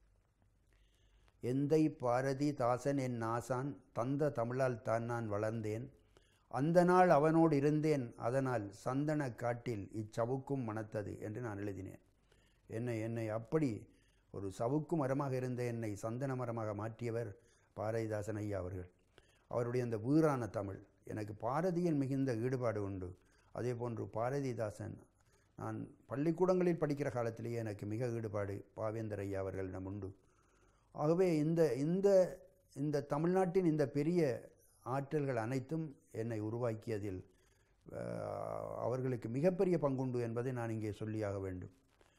எந்தை பாரதி தாசன் என் ஆசான் தந்த தமிழால் தான் நான் வளர்ந்தேன் அந்த நாள் அவனோடு இருந்தேன் அதனால் சந்தன காட்டில் இச்சவுக்கும் மணத்தது என்று நான் எழுதினேன் என்னை என்னை அப்படி ஒரு சவுக்கு மரமாக இருந்த என்னை சந்தன மரமாக மாற்றியவர் பாரதிதாசன் ஐயா அவர்கள் அவருடைய அந்த வீரான தமிழ் எனக்கு பாரதியில் மிகுந்த ஈடுபாடு உண்டு அதே போன்று பாரதிதாசன் நான் பள்ளிக்கூடங்களில் படிக்கிற காலத்திலேயே எனக்கு மிக ஈடுபாடு பாவேந்தர் ஐயா அவர்களிடம் உண்டு ஆகவே இந்த இந்த இந்த தமிழ்நாட்டின் இந்த பெரிய ஆற்றல்கள் அனைத்தும் என்னை உருவாக்கியதில் அஹ், அவர்களுக்கு மிகப்பெரிய பங்குண்டு என்பதை நான் இங்கே சொல்லியாக வேண்டும்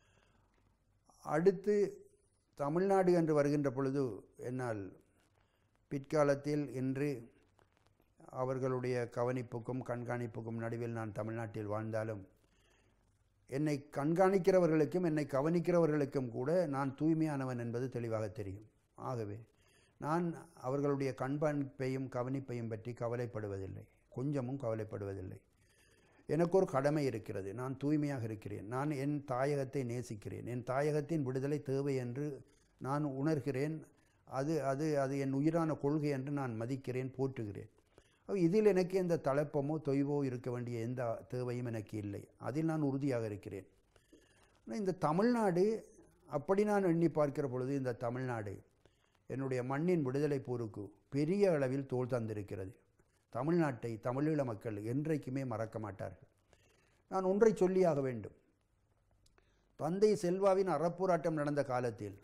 அடுத்து தமிழ்நாடு என்று வருகின்ற பொழுது என்னால் பிற்காலத்தில் இன்று அவர்களுடைய கவனிப்புக்கும் கண்காணிப்புக்கும் நடுவில் நான் தமிழ்நாட்டில் வாழ்ந்தாலும் என்னை கண்காணிக்கிறவர்களுக்கும் என்னை கவனிக்கிறவர்களுக்கும் கூட நான் தூய்மையானவன் என்பது தெளிவாக தெரியும் ஆகவே நான் அவர்களுடைய கண்காணிப்பையும் கவனிப்பையும் பற்றி கவலைப்படுவதில்லை கொஞ்சமும் கவலைப்படுவதில்லை எனக்கு ஒரு கடமை இருக்கிறது நான் தூய்மையாக இருக்கிறேன் நான் என் தாயகத்தை நேசிக்கிறேன் என் தாயகத்தின் விடுதலை தேவை என்று நான் உணர்கிறேன் அது அது அது என் உயிரான கொள்கை என்று நான் மதிக்கிறேன் போற்றுகிறேன் அப்ப இதில் எனக்கு எந்த தளப்பமோ தொய்வோ இருக்க வேண்டிய எந்த தேவையும் எனக்கு இல்லை அதில் நான் உறுதியாக இருக்கிறேன் ஆனா இந்த தமிழ்நாடு அப்படி நான் எண்ணி பார்க்கிற பொழுது இந்த தமிழ்நாடு என்னுடைய மண்ணின் விடுதலை போருக்கு பெரிய அளவில் தோல் தந்திருக்கிறது தமிழ்நாட்டை தமிழீழ மக்கள் என்றைக்குமே மறக்க மாட்டார்கள் நான் ஒன்றை சொல்லியாக வேண்டும் தந்தை செல்வாவின் அறப்போராட்டம் நடந்த காலத்தில்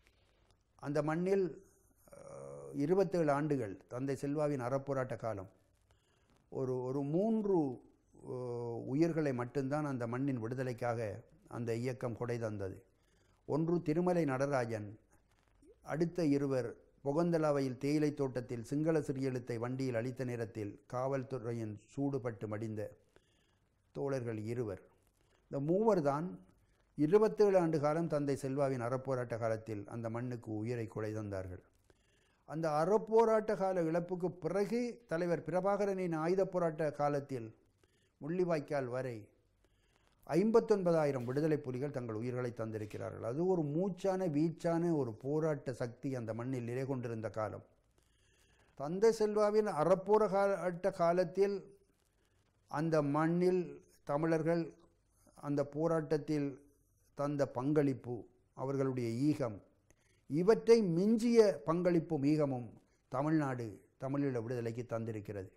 அந்த மண்ணில் அஹ், இருபத்தேழு ஆண்டுகள் தந்தை செல்வாவின் அறப்போராட்ட காலம் ஒரு ஒரு மூன்று அஹ், உயிர்களை மட்டும்தான் அந்த மண்ணின் விடுதலைக்காக அந்த இயக்கம் கொடை தந்தது ஒன்று திருமலை நடராஜன் அடுத்த இருவர் பொகந்தலாவையில் தேயிலை தோட்டத்தில் சிங்கள சிறியெழுத்தை வண்டியில் அளித்த நேரத்தில் காவல்துறையின் சூடுபட்டு மடிந்த தோழர்கள் இருவர் இந்த மூவர் தான் இருபத்தேழு ஆண்டு காலம் தந்தை செல்வாவின் அறப்போராட்ட காலத்தில் அந்த மண்ணுக்கு உயிரை கொடை தந்தார்கள் அந்த அறப்போராட்ட கால இழப்புக்கு பிறகு தலைவர் பிரபாகரனின் ஆயுதப் போராட்ட காலத்தில் முள்ளிவாய்க்கால் வரை ஐம்பத்தொன்பதாயிரம் விடுதலை புலிகள் தங்கள் உயிர்களை தந்திருக்கிறார்கள் அது ஒரு மூச்சான வீச்சான ஒரு போராட்ட சக்தி அந்த மண்ணில் நிலை கொண்டிருந்த காலம் தந்தை செல்வாவின் அறப்போராட்ட காலத்தில் அந்த மண்ணில் தமிழர்கள் அந்த போராட்டத்தில் தந்த பங்களிப்பு அவர்களுடைய ஈகம் இவற்றை மிஞ்சிய பங்களிப்பும் ஈகமும் தமிழ்நாடு தமிழீழ விடுதலைக்கு தந்திருக்கிறது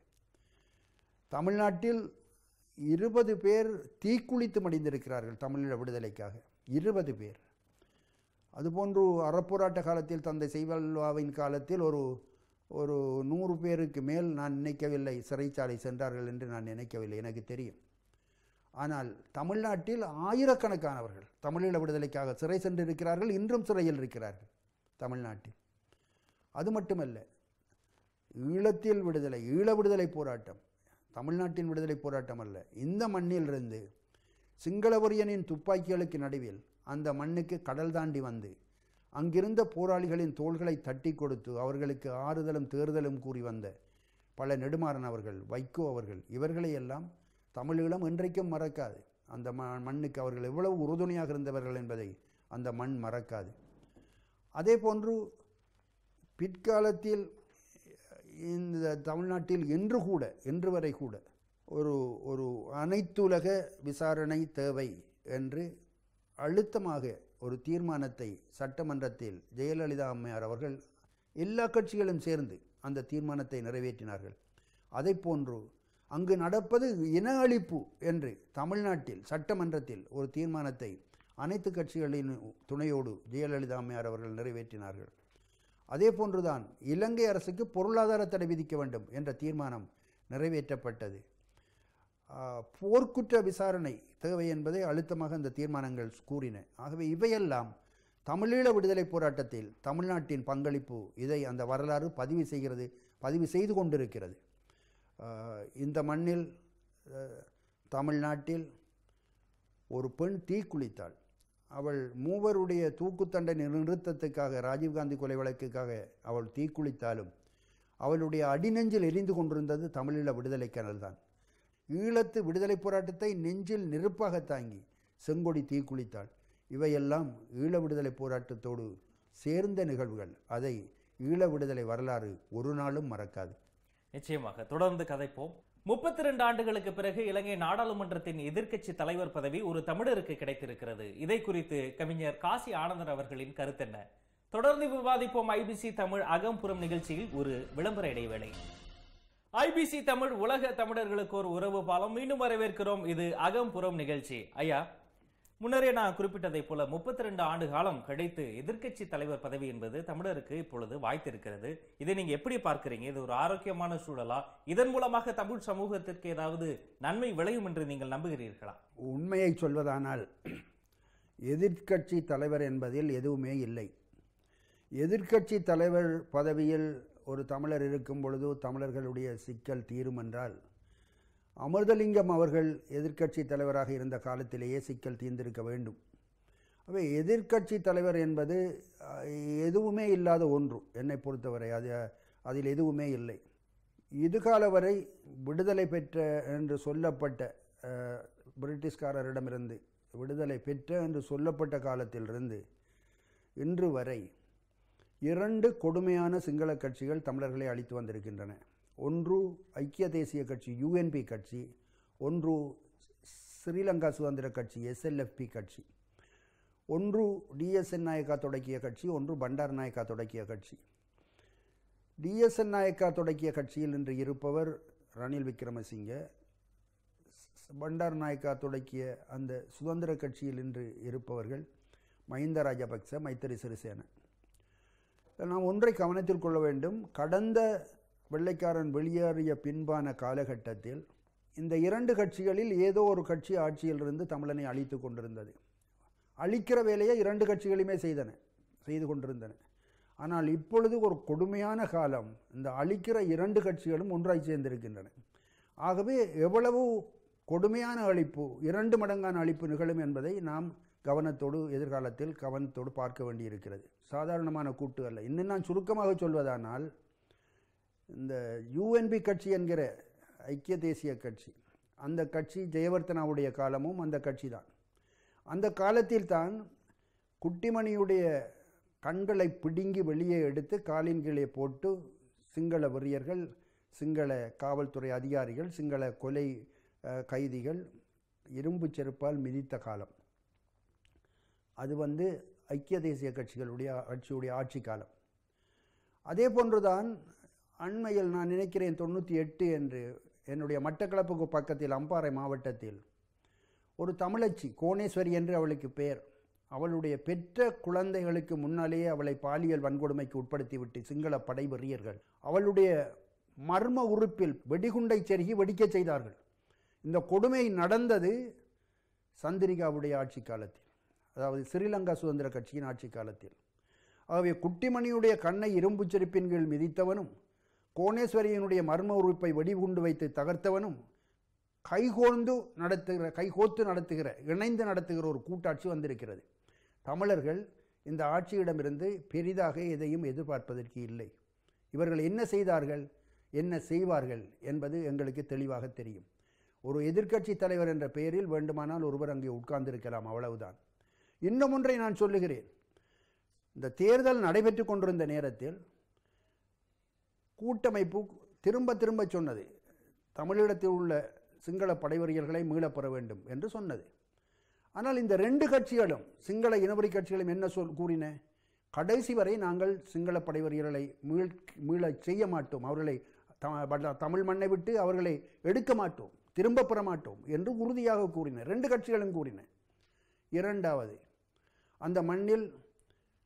தமிழ்நாட்டில் இருபது பேர் தீக்குளித்து மடிந்திருக்கிறார்கள் தமிழீழ விடுதலைக்காக இருபது பேர் அதுபோன்று அறப்போராட்ட காலத்தில் தந்தை செய்வல்வாவின் காலத்தில் ஒரு ஒரு நூறு பேருக்கு மேல் நான் நினைக்கவில்லை சிறைச்சாலை சென்றார்கள் என்று நான் நினைக்கவில்லை எனக்கு தெரியும் ஆனால் தமிழ்நாட்டில் ஆயிரக்கணக்கானவர்கள் தமிழீழ விடுதலைக்காக சிறை சென்றிருக்கிறார்கள் இன்றும் சிறையில் இருக்கிறார்கள் தமிழ்நாட்டில் அது மட்டுமல்ல ஈழத்தில் விடுதலை ஈழ விடுதலை போராட்டம் தமிழ்நாட்டின் விடுதலை போராட்டம் அல்ல இந்த மண்ணிலிருந்து சிங்களவரியனின் துப்பாக்கிகளுக்கு நடுவில் அந்த மண்ணுக்கு கடல் தாண்டி வந்து அங்கிருந்த போராளிகளின் தோள்களை தட்டி கொடுத்து அவர்களுக்கு ஆறுதலும் தேறுதலும் கூறி வந்த பல நெடுமாறன் அவர்கள் வைகோ அவர்கள் இவர்களை எல்லாம் தமிழீழம் என்றைக்கும் மறக்காது அந்த ம மண்ணுக்கு அவர்கள் எவ்வளவு உறுதுணையாக இருந்தவர்கள் என்பதை அந்த மண் மறக்காது அதே போன்று பிற்காலத்தில் இந்த தமிழ்நாட்டில் என்று கூட என்று வரை கூட ஒரு ஒரு அனைத்துலக விசாரணை தேவை என்று அழுத்தமாக ஒரு தீர்மானத்தை சட்டமன்றத்தில் ஜெயலலிதா அம்மையார் அவர்கள் எல்லா கட்சிகளும் சேர்ந்து அந்த தீர்மானத்தை நிறைவேற்றினார்கள் அதை போன்று அங்கு நடப்பது இன அழிப்பு என்று தமிழ்நாட்டில் சட்டமன்றத்தில் ஒரு தீர்மானத்தை அனைத்து கட்சிகளின் துணையோடு ஜெயலலிதா அம்மையார் அவர்கள் நிறைவேற்றினார்கள் அதே போன்றுதான் இலங்கை அரசுக்கு பொருளாதார தடை விதிக்க வேண்டும் என்ற தீர்மானம் நிறைவேற்றப்பட்டது ஆஹ், போர்க்குற்ற விசாரணை தேவை என்பதை அழுத்தமாக அந்த தீர்மானங்கள் கூறின ஆகவே இவையெல்லாம் தமிழீழ விடுதலை போராட்டத்தில் தமிழ்நாட்டின் பங்களிப்பு இதை அந்த வரலாறு பதிவு செய்கிறது பதிவு செய்து கொண்டிருக்கிறது ஆஹ், இந்த மண்ணில் அஹ், தமிழ்நாட்டில் ஒரு பெண் தீக்குளித்தாள் அவள் மூவருடைய தூக்குத்தண்டனை நிறுத்தத்துக்காக ராஜீவ்காந்தி கொலை வழக்குக்காக அவள் தீக்குளித்தாலும் அவளுடைய அடிநெஞ்சில் எரிந்து கொண்டிருந்தது தமிழீழ விடுதலை கனல்தான் ஈழத்து விடுதலை போராட்டத்தை நெஞ்சில் நெருப்பாக தாங்கி செங்கொடி தீக்குளித்தாள் இவையெல்லாம் ஈழ விடுதலை போராட்டத்தோடு சேர்ந்த நிகழ்வுகள் அதை ஈழ விடுதலை வரலாறு ஒரு நாளும் மறக்காது நிச்சயமாக தொடர்ந்து கதைப்போம் முப்பத்தி ரெண்டு ஆண்டுகளுக்கு பிறகு இலங்கை நாடாளுமன்றத்தின் எதிர்க்கட்சி தலைவர் பதவி ஒரு தமிழருக்கு கிடைத்திருக்கிறது இதை குறித்து கவிஞர் காசி ஆனந்தன் அவர்களின் கருத்தென்ன தொடர்ந்து விவாதிப்போம் ஐபிசி தமிழ் அகம்புறம் நிகழ்ச்சியில் ஒரு விளம்பர இடைவேளை ஐபிசி தமிழ் உலக தமிழர்களுக்கு ஒரு உறவு பாலம் மீண்டும் வரவேற்கிறோம் இது அகம்புறம் நிகழ்ச்சி ஐயா முன்னரே நான் குறிப்பிட்டதை போல முப்பத்தி ரெண்டு ஆண்டு காலம் கழித்து எதிர்க்கட்சி தலைவர் பதவி என்பது தமிழருக்கு இப்பொழுது வாய்த்திருக்கிறது இதை நீங்க எப்படி பார்க்கிறீங்க இது ஒரு ஆரோக்கியமான சூழலா இதன் மூலமாக தமிழ் சமூகத்திற்கு ஏதாவது நன்மை விளையும் என்று நீங்கள் நம்புகிறீர்களா உண்மையை சொல்வதானால் எதிர்க்கட்சி தலைவர் என்பதில் எதுவுமே இல்லை எதிர்க்கட்சி தலைவர் பதவியில் ஒரு தமிழர் இருக்கும் பொழுது தமிழர்களுடைய சிக்கல் தீரும் என்றால் அமிர்தலிங்கம் அவர்கள் எதிர்க்கட்சி தலைவராக இருந்த காலத்திலேயே சிக்கல் தீர்ந்திருக்க வேண்டும் அவை எதிர்க்கட்சி தலைவர் என்பது அஹ், எதுவுமே இல்லாத ஒன்று என்னை பொறுத்தவரை அது அதில் எதுவுமே இல்லை இதுகால வரை விடுதலை பெற்ற என்று சொல்லப்பட்ட அஹ், பிரிட்டிஷ்காரரிடமிருந்து விடுதலை பெற்ற என்று சொல்லப்பட்ட காலத்திலிருந்து இன்று வரை இரண்டு கொடுமையான சிங்கள கட்சிகள் தமிழர்களை அழித்து வந்திருக்கின்றன ஒன்று ஐக்கிய தேசிய கட்சி யுஎன்பி கட்சி ஒன்று ஸ்ரீலங்கா சுதந்திர கட்சி எஸ்எல்எஃப்பி கட்சி ஒன்று டிஎஸ்என் நாயக்கா தொடக்கிய கட்சி ஒன்று பண்டார் நாயக்கா தொடக்கிய கட்சி டிஎஸ்என் நாயக்கா தொடக்கிய கட்சியில் இன்று இருப்பவர் ரணில் விக்ரமசிங்க ஸ்- பண்டார் நாயக்கா தொடக்கிய அந்த சுதந்திர கட்சியில் இன்று இருப்பவர்கள் மஹிந்த ராஜபக்ச மைத்திரி சிறிசேன நாம் ஒன்றை கவனத்தில் கொள்ள வேண்டும் கடந்த வெள்ளைக்காரன் வெளியேறிய பின்பான காலகட்டத்தில் இந்த இரண்டு கட்சிகளில் ஏதோ ஒரு கட்சி ஆட்சியிலிருந்து தமிழனை அழித்து கொண்டிருந்தது அழிக்கிற வேலையை இரண்டு கட்சிகளுமே செய்தன செய்து கொண்டிருந்தன ஆனால் இப்பொழுது ஒரு கொடுமையான காலம் இந்த அழிக்கிற இரண்டு கட்சிகளும் ஒன்றாய் சேர்ந்திருக்கின்றன ஆகவே எவ்வளவு கொடுமையான அழிப்பு இரண்டு மடங்கான அழிப்பு நிகழும் என்பதை நாம் கவனத்தோடு எதிர்காலத்தில் கவனத்தோடு பார்க்க வேண்டியிருக்கிறது சாதாரணமான கூட்டு அல்ல இன்னும் நான் சுருக்கமாக சொல்வதானால் இந்த யூஎன்பி கட்சி என்கிற ஐக்கிய தேசிய கட்சி அந்த கட்சி ஜெயவர்த்தனாவுடைய காலமும் அந்த கட்சி தான் அந்த காலத்தில் தான் குட்டிமணியுடைய கண்களை பிடுங்கி வெளியே எடுத்து காலின் கீழே போட்டு சிங்கள வெறியர்கள் சிங்கள காவல்துறை அதிகாரிகள் சிங்கள கொலை அஹ், கைதிகள் இரும்பு செருப்பால் மிதித்த காலம் அது வந்து ஐக்கிய தேசிய கட்சிகளுடைய கட்சியுடைய ஆட்சி காலம் அதே போன்றுதான் அண்மையில் நான் நினைக்கிறேன் தொண்ணூற்றி எட்டு என்று என்னுடைய மட்டக்களப்புக்கு பக்கத்தில் அம்பாறை மாவட்டத்தில் ஒரு தமிழச்சி கோணேஸ்வரி என்று அவளுக்கு பெயர் அவளுடைய பெற்ற குழந்தைகளுக்கு முன்னாலேயே அவளை பாலியல் வன்கொடுமைக்கு உட்படுத்திவிட்டு சிங்கள படை வெறியர்கள் அவளுடைய மர்ம உறுப்பில் வெடிகுண்டை செருகி வெடிக்கச் செய்தார்கள் இந்த கொடுமை நடந்தது சந்திரிகாவுடைய ஆட்சி காலத்தில் அதாவது ஸ்ரீலங்கா சுதந்திர கட்சியின் ஆட்சி காலத்தில் ஆகவே குட்டிமணியுடைய கண்ணை இரும்புச் செருப்பின் கீழ் மிதித்தவனும் கோணேஸ்வரியினுடைய மர்ம உறுப்பை வெடிகுண்டு வைத்து தகர்த்தவனும் கைகோர்ந்து நடத்துகிற கைகோத்து நடத்துகிற இணைந்து நடத்துகிற ஒரு கூட்டாட்சி வந்திருக்கிறது தமிழர்கள் இந்த ஆட்சியிடமிருந்து பெரிதாக எதையும் எதிர்பார்ப்பதற்கு இல்லை இவர்கள் என்ன செய்தார்கள் என்ன செய்வார்கள் என்பது எங்களுக்கு தெளிவாக தெரியும் ஒரு எதிர்க்கட்சி தலைவர் என்ற பெயரில் வேண்டுமானால் ஒருவர் அங்கே உட்கார்ந்திருக்கலாம் அவ்வளவுதான் இன்னும் ஒன்றை நான் சொல்லுகிறேன் இந்த தேர்தல் நடைபெற்று கொண்டிருந்த நேரத்தில் கூட்டமைப்பு திரும்ப திரும்ப சொன்னது தமிழீழத்தில் உள்ள சிங்கள படைவரியல்களை மீளப் பெற வேண்டும் என்று சொன்னது ஆனால் இந்த ரெண்டு கட்சிகளும் சிங்கள இனவரி கட்சிகளும் என்ன சொல் கூறின கடைசி வரை நாங்கள் சிங்கள படைவரியர்களை மீள் மீளச் செய்ய மாட்டோம் அவர்களை த- பட- தமிழ் மண்ணை விட்டு அவர்களை எடுக்க மாட்டோம் திரும்ப பெற மாட்டோம் என்று உறுதியாக கூறின ரெண்டு கட்சிகளும் கூறின இரண்டாவது அந்த மண்ணில்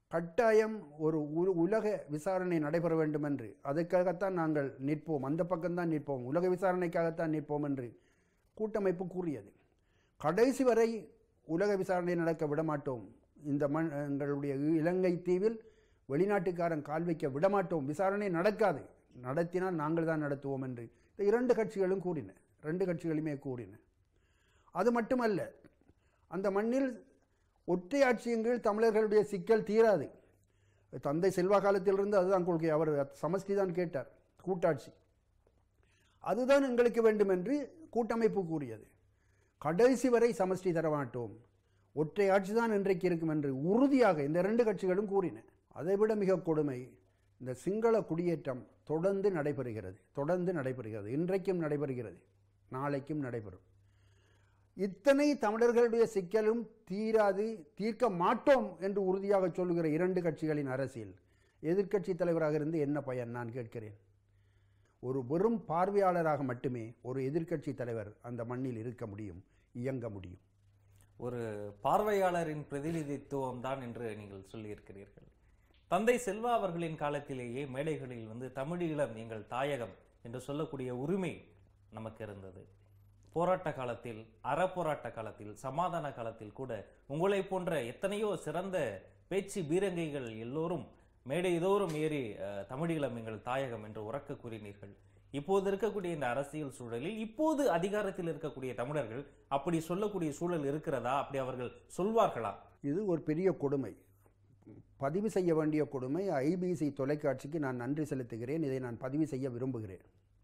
கட்டாயம் ஒரு உ- உலக விசாரணை நடைபெற வேண்டும் என்று அதற்காகத்தான் நாங்கள் நிற்போம் அந்த பக்கம்தான் நிற்போம் உலக விசாரணைக்காகத்தான் நிற்போம் என்று கூட்டமைப்பு கூறியது கடைசி வரை உலக விசாரணை நடக்க விடமாட்டோம் இந்த மண் எங்களுடைய இலங்கை தீவில் வெளிநாட்டுக்காரன் கால் வைக்க விடமாட்டோம் விசாரணை நடக்காது நடத்தினால் நாங்கள் தான் நடத்துவோம் என்று இந்த இரண்டு கட்சிகளும் கூறின ரெண்டு கட்சிகளுமே கூறின அது மட்டுமல்ல அந்த மண்ணில் ஒற்றையாட்சியின் கீழ் தமிழர்களுடைய சிக்கல் தீராது தந்தை செல்வா காலத்திலிருந்து அதுதான் கொள்கை அவர் சமஷ்டி தான் கேட்டார் கூட்டாட்சி அதுதான் எங்களுக்கு வேண்டும் என்று கூட்டமைப்பு கூறியது கடைசி வரை சமஷ்டி தர மாட்டோம் ஒற்றை ஆட்சி தான் இன்றைக்கு இருக்கும் என்று உறுதியாக இந்த ரெண்டு கட்சிகளும் கூறின அதைவிட மிக கொடுமை இந்த சிங்கள குடியேற்றம் தொடர்ந்து நடைபெறுகிறது தொடர்ந்து நடைபெறுகிறது இன்றைக்கும் நடைபெறுகிறது நாளைக்கும் நடைபெறும் இத்தனை தமிழர்களுடைய சிக்கலும் தீராது தீர்க்க மாட்டோம் என்று உறுதியாக சொல்லுகிற இரண்டு கட்சிகளின் அரசியல் எதிர்க்கட்சி தலைவராக இருந்து என்ன பயன் நான் கேட்கிறேன் ஒரு வெறும் பார்வையாளராக மட்டுமே ஒரு எதிர்க்கட்சி தலைவர் அந்த மண்ணில் இருக்க முடியும் இயங்க முடியும் ஒரு பார்வையாளரின் பிரதிநிதித்துவம் தான் என்று நீங்கள் சொல்லியிருக்கிறீர்கள் தந்தை செல்வா அவர்களின் காலத்திலேயே மேடைகளில் வந்து தமிழீழம் எங்கள் தாயகம் என்று சொல்லக்கூடிய உரிமை நமக்கு இருந்தது போராட்ட காலத்தில் அறப்போராட்ட காலத்தில் சமாதான காலத்தில் கூட உங்களை போன்ற எத்தனையோ சிறந்த பேச்சு பீரங்கைகள் எல்லோரும் மேடை தோறும் ஏறி அஹ், தமிழீழம் எங்கள் தாயகம் என்று உறக்க கூறினீர்கள் இப்போது இருக்கக்கூடிய இந்த அரசியல் சூழலில் இப்போது அதிகாரத்தில் இருக்கக்கூடிய தமிழர்கள் அப்படி சொல்லக்கூடிய சூழல் இருக்கிறதா அப்படி அவர்கள் சொல்வார்களா இது ஒரு பெரிய கொடுமை பதிவு செய்ய வேண்டிய கொடுமை ஐபிசி தொலைக்காட்சிக்கு நான் நன்றி செலுத்துகிறேன் இதை நான் பதிவு செய்ய விரும்புகிறேன்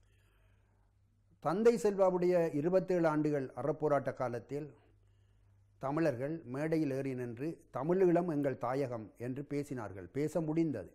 தந்தை செல்வாவுடைய இருபத்தேழு ஆண்டுகள் அறப்போராட்ட காலத்தில் தமிழர்கள் மேடையில் ஏறி நின்று தமிழீழம் எங்கள் தாயகம் என்று பேசினார்கள் பேச முடிந்தது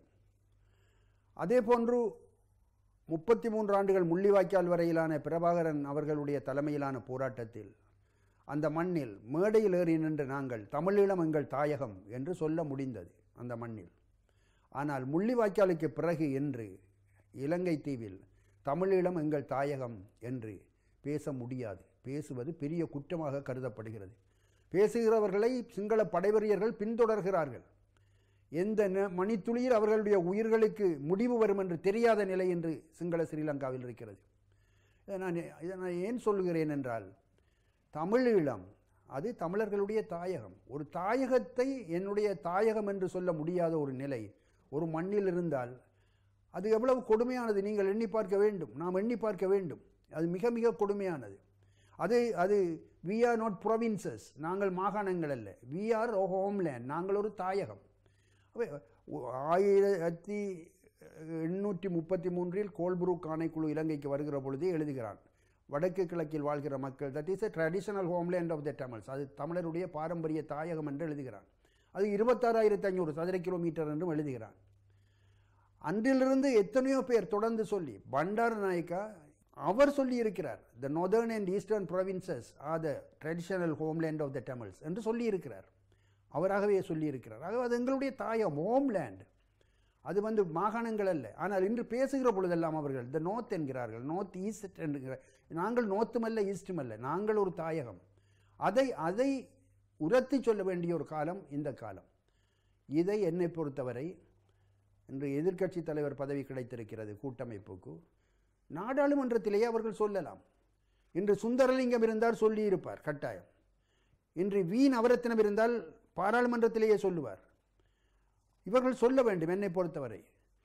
அதே போன்று முப்பத்தி மூன்று ஆண்டுகள் முள்ளிவாய்க்கால் வரையிலான பிரபாகரன் அவர்களுடைய தலைமையிலான போராட்டத்தில் அந்த மண்ணில் மேடையில் ஏறி நின்று நாங்கள் தமிழீழம் எங்கள் தாயகம் என்று சொல்ல முடிந்தது அந்த மண்ணில் ஆனால் முள்ளிவாய்க்காலுக்கு பிறகு என்று இலங்கை தீவில் தமிழீழம் எங்கள் தாயகம் என்று பேச முடியாது பேசுவது பெரிய குற்றமாக கருதப்படுகிறது பேசுகிறவர்களை சிங்கள படைவெறியர்கள் பின்தொடர்கிறார்கள் எந்த ந- மணித்துளியில் அவர்களுடைய உயிர்களுக்கு முடிவு வரும் என்று தெரியாத நிலை என்று சிங்கள ஸ்ரீலங்காவில் இருக்கிறது இதை நான் இதை நான் ஏன் சொல்லுகிறேன் என்றால் தமிழீழம் அது தமிழர்களுடைய தாயகம் ஒரு தாயகத்தை என்னுடைய தாயகம் என்று சொல்ல முடியாத ஒரு நிலை ஒரு மண்ணில் இருந்தால் அது எவ்வளவு கொடுமையானது நீங்கள் எண்ணி பார்க்க வேண்டும் நாம் எண்ணி பார்க்க வேண்டும் அது மிக மிக கொடுமையானது அது அது வி ஆர் நாட் ப்ரொவின்சஸ் நாங்கள் மாகாணங்கள் அல்ல வி ஆர் ஹோம்லேண்ட் நாங்கள் ஒரு தாயகம் அப்ப, ஒ- ஆயிரத்தி எண்ணூற்றி முப்பத்தி மூன்றில் கோல்புரூக் ஆணைக்குழு இலங்கைக்கு வருகிற பொழுது எழுதுகிறான் வடக்கு கிழக்கில் வாழ்கிற மக்கள் that is a traditional homeland of the Tamils அது தமிழருடைய பாரம்பரிய தாயகம் என்று எழுதுகிறான் அது இருபத்தாறாயிரத்தி ஐநூறு சதுர கிலோமீட்டர் என்றும் எழுதுகிறான் அன்றிலிருந்து எத்தனையோ பேர் தொடர்ந்து சொல்லி பண்டார நாயக்கா அவர் சொல்லி இருக்கிறார் the northern and eastern provinces are the traditional homeland of the Tamils என்று சொல்லி இருக்கிறார் அவராகவே சொல்லியிருக்கிறார் ஆகவே அது எங்களுடைய தாயம் ஹோம்லேண்ட் அது வந்து மாகாணங்கள் அல்ல ஆனால் இன்று பேசுகிற பொழுதெல்லாம் அவர்கள் த நோர்த் என்கிறார்கள் நோர்த் ஈஸ்ட் என்கிற நாங்கள் நோர்த்தும் அல்ல ஈஸ்டும் அல்ல நாங்கள் ஒரு தாயகம் அதை அதை உரத்தி சொல்ல வேண்டிய ஒரு காலம் இந்த காலம் இதை என்னை பொறுத்தவரை இன்று எதிர்க்கட்சி தலைவர் பதவி கிடைத்திருக்கிறது கூட்டமைப்புக்கு நாடாளுமன்றத்திலேயே அவர்கள் சொல்லலாம் இன்று சுந்தரலிங்கம் இருந்தால் சொல்லியிருப்பார் கட்டாயம் இன்று வி நவரத்தினம் இருந்தால் பாராளுமன்றத்திலேயே சொல்லுவார் இவர்கள் சொல்ல வேண்டும் என்னை பொறுத்தவரை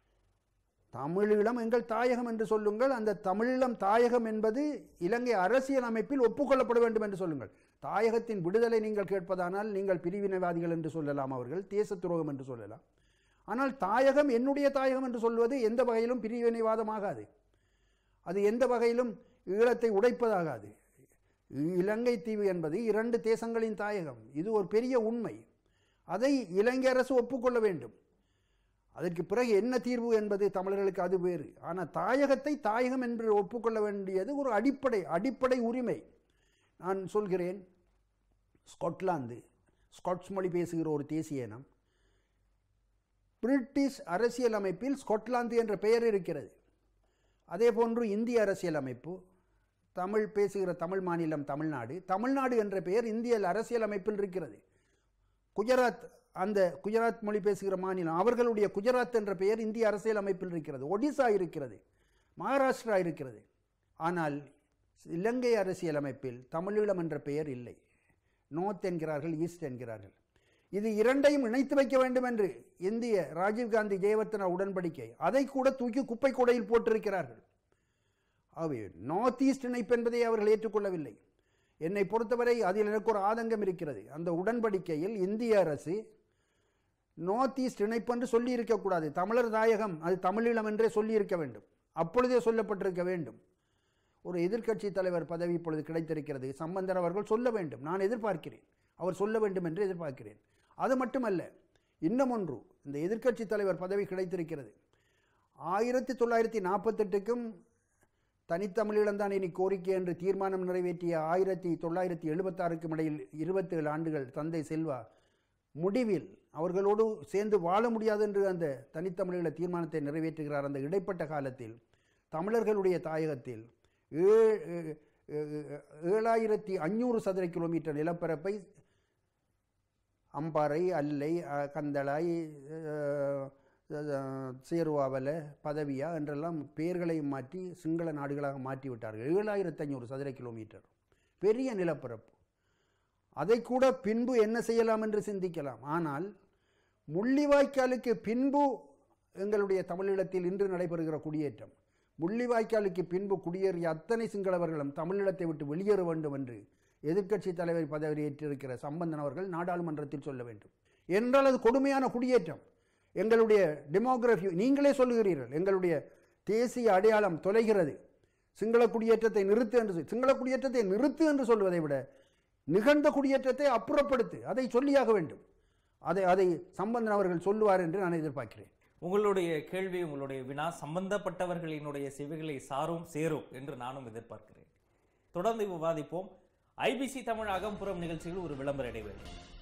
தமிழீழம் எங்கள் தாயகம் என்று சொல்லுங்கள் அந்த தமிழீழம் தாயகம் என்பது இலங்கை அரசியல் அமைப்பில் ஒப்புக்கொள்ளப்பட வேண்டும் என்று சொல்லுங்கள் தாயகத்தின் விடுதலை நீங்கள் கேட்பதானால் நீங்கள் பிரிவினைவாதிகள் என்று சொல்லலாம் அவர்கள் தேச துரோகம் என்று சொல்லலாம் ஆனால் தாயகம் என்னுடைய தாயகம் என்று சொல்வது எந்த வகையிலும் பிரிவினைவாதமாகாது அது எந்த வகையிலும் ஈழத்தை உடைப்பதாகாது இலங்கை தீவு என்பது இரண்டு தேசங்களின் தாயகம் இது ஒரு பெரிய உண்மை அதை இலங்கை அரசு ஒப்புக்கொள்ள வேண்டும் அதற்கு பிறகு என்ன தீர்வு என்பது தமிழர்களுக்கு அது வேறு ஆனால் தாயகத்தை தாயகம் என்று ஒப்புக்கொள்ள வேண்டியது ஒரு அடிப்படை அடிப்படை உரிமை நான் சொல்கிறேன் ஸ்காட்லாந்து ஸ்காட்ஸ் மொழி பேசுகிற ஒரு தேசிய இனம் பிரிட்டிஷ் அரசியல் அமைப்பில் ஸ்காட்லாந்து என்ற பெயர் இருக்கிறது அதே போன்று இந்திய அரசியல் அமைப்பு தமிழ் பேசுகிற தமிழ் மாநிலம் தமிழ்நாடு தமிழ்நாடு என்ற பெயர் இந்திய அரசியல் அமைப்பில் இருக்கிறது குஜராத் அந்த குஜராத் மொழி பேசுகிற மாநிலம் அவர்களுடைய குஜராத் என்ற பெயர் இந்திய அரசியல் அமைப்பில் இருக்கிறது ஒடிசா இருக்கிறது மகாராஷ்டிரா இருக்கிறது ஆனால் இலங்கை அரசியல் அமைப்பில் தமிழீழம் என்ற பெயர் இல்லை நோர்த் என்கிறார்கள் ஈஸ்ட் என்கிறார்கள் இது இரண்டையும் இணைத்து வைக்க வேண்டும் என்று இந்திய ராஜீவ்காந்தி ஜெயவர்த்தனா உடன்படிக்கை அதை கூட தூக்கி குப்பை கூடையில் போட்டிருக்கிறார்கள் ஆகவே நார்த் ஈஸ்ட் இணைப்பு என்பதை அவர்கள் ஏற்றுக்கொள்ளவில்லை என்னை பொறுத்தவரை அதில் எனக்கு ஒரு ஆதங்கம் இருக்கிறது அந்த உடன்படிக்கையில் இந்திய அரசு நார்த் ஈஸ்ட் இணைப்பு என்று சொல்லி இருக்கக்கூடாது தமிழர் தாயகம் அது தமிழீழம் என்றே சொல்லி இருக்க வேண்டும் அப்பொழுதே சொல்லப்பட்டிருக்க வேண்டும் ஒரு எதிர்க்கட்சி தலைவர் பதவி இப்பொழுது கிடைத்திருக்கிறது சம்பந்தர் அவர்கள் சொல்ல வேண்டும் நான் எதிர்பார்க்கிறேன் அவர் சொல்ல வேண்டும் என்று எதிர்பார்க்கிறேன் அது மட்டுமல்ல இன்னும் ஒன்று இந்த எதிர்க்கட்சி தலைவர் பதவி கிடைத்திருக்கிறது ஆயிரத்தி தொள்ளாயிரத்தி நாற்பத்தெட்டுக்கும் தனித்தமிழீழம்தான் இனி கோரிக்கை என்று தீர்மானம் நிறைவேற்றிய ஆயிரத்தி தொள்ளாயிரத்தி எழுபத்தாறுக்கும் இடையில் இருபத்தேழு ஆண்டுகள் தந்தை செல்வா முடிவில் அவர்களோடு சேர்ந்து வாழ முடியாது என்று அந்த தனித்தமிழீழ தீர்மானத்தை நிறைவேற்றுகிறார் அந்த இடைப்பட்ட காலத்தில் தமிழர்களுடைய தாயகத்தில் ஏ- ஏ- ஏ- ஏழாயிரத்தி அஞ்சூறு சதுர கிலோமீட்டர் நிலப்பரப்பை அம்பாறை அல்லை அஹ், கந்தளாய் அஹ், அஹ், சேருவாவல பதவியா என்றெல்லாம் பெயர்களை மாற்றி சிங்கள நாடுகளாக மாற்றி விட்டார்கள் ஏழாயிரத்தி ஐநூறு சதுர கிலோமீட்டர் பெரிய நிலப்பரப்பு அதை கூட பின்பு என்ன செய்யலாம் என்று சிந்திக்கலாம் ஆனால் முள்ளிவாய்க்காலுக்கு பின்பு எங்களுடைய தமிழீழத்தில் இன்று நடைபெறுகிற குடியேற்றம் முள்ளிவாய்க்காலுக்கு பின்பு குடியேறிய அத்தனை சிங்களவர்களும் தமிழீழத்தை விட்டு வெளியேற வேண்டும் என்று எதிர்க்கட்சி தலைவர் பதவி ஏற்றிருக்கிற சம்பந்தன் அவர்கள் நாடாளுமன்றத்தில் சொல்ல வேண்டும் என்றால் அது கொடுமையான குடியேற்றம் எங்களுடைய டெமோகிராஃபி நீங்களே சொல்லுகிறீர்கள் எங்களுடைய தேசிய அடையாளம் தொலைகிறது சிங்கள குடியேற்றத்தை நிறுத்து என்று சொல்- சிங்கள குடியேற்றத்தை நிறுத்து என்று சொல்வதை விட நிகழ்ந்த குடியேற்றத்தை அப்புறப்படுத்து அதை சொல்லியாக வேண்டும் அதை அதை சம்பந்தன் அவர்கள் சொல்லுவார் என்று நான் எதிர்பார்க்கிறேன் உங்களுடைய கேள்வி உங்களுடைய வினா சம்பந்தப்பட்டவர்களினுடைய செவிகளை சாரும் சேரும் என்று நானும் எதிர்பார்க்கிறேன் தொடர்ந்து விவாதிப்போம் ஐபிசி தமிழ் அகம்புறம் நிகழ்ச்சியில் ஒரு விளம்பர இடைவேளை